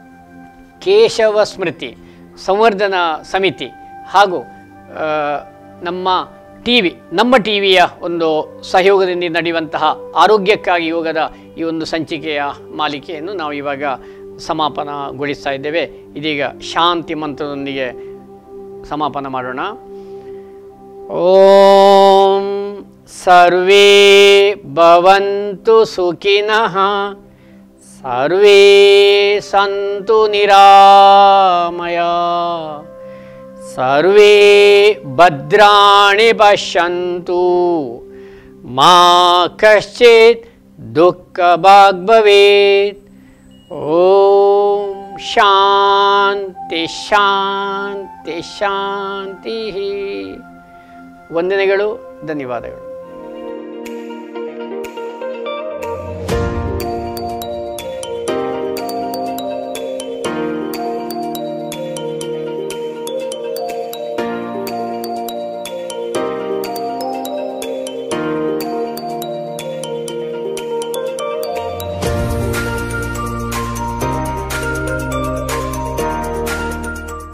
ಕೇಶವ ಸ್ಮೃತಿ ಸಂವರ್ಧನಾ ಸಮಿತಿ ಹಾಗೂ ಆ, ನಮ್ಮ ಟಿ ವಿ ನಮ್ಮ ಟಿ ವಿಯ ಒಂದು ಸಹಯೋಗದಿಂದ ನಡೆಯುವಂತಹ ಆರೋಗ್ಯಕ್ಕಾಗಿ ಯೋಗದ ಈ ಒಂದು ಸಂಚಿಕೆಯ ಮಾಲಿಕೆಯನ್ನು ನಾವು ಇವಾಗ ಸಮಾಪನಗೊಳಿಸ್ತಾ ಇದ್ದೇವೆ ಇದೀಗ ಶಾಂತಿ ಮಂತ್ರದೊಂದಿಗೆ ಸಮಾಪನ ಮಾಡೋಣ ಓಂ ಸರ್ವೇ ಭವಂತು ಸುಖಿನಃ ಸರ್ವೇ ಸಂತು ನಿರಾಮಯ ಸರ್ವೇ ಭದ್ರಾಣಿ ಪಶ್ಯಂತು ಮಾ ಕಶ್ಚಿತ್ ದುಃಖ ಭಾಗ್ ಭವೇತ್ ಓಂ ಶಾಂತಿ ಶಾಂತಿ ಶಾಂತಿ ವಂದನೆಗಳು ಧನ್ಯವಾದಗಳು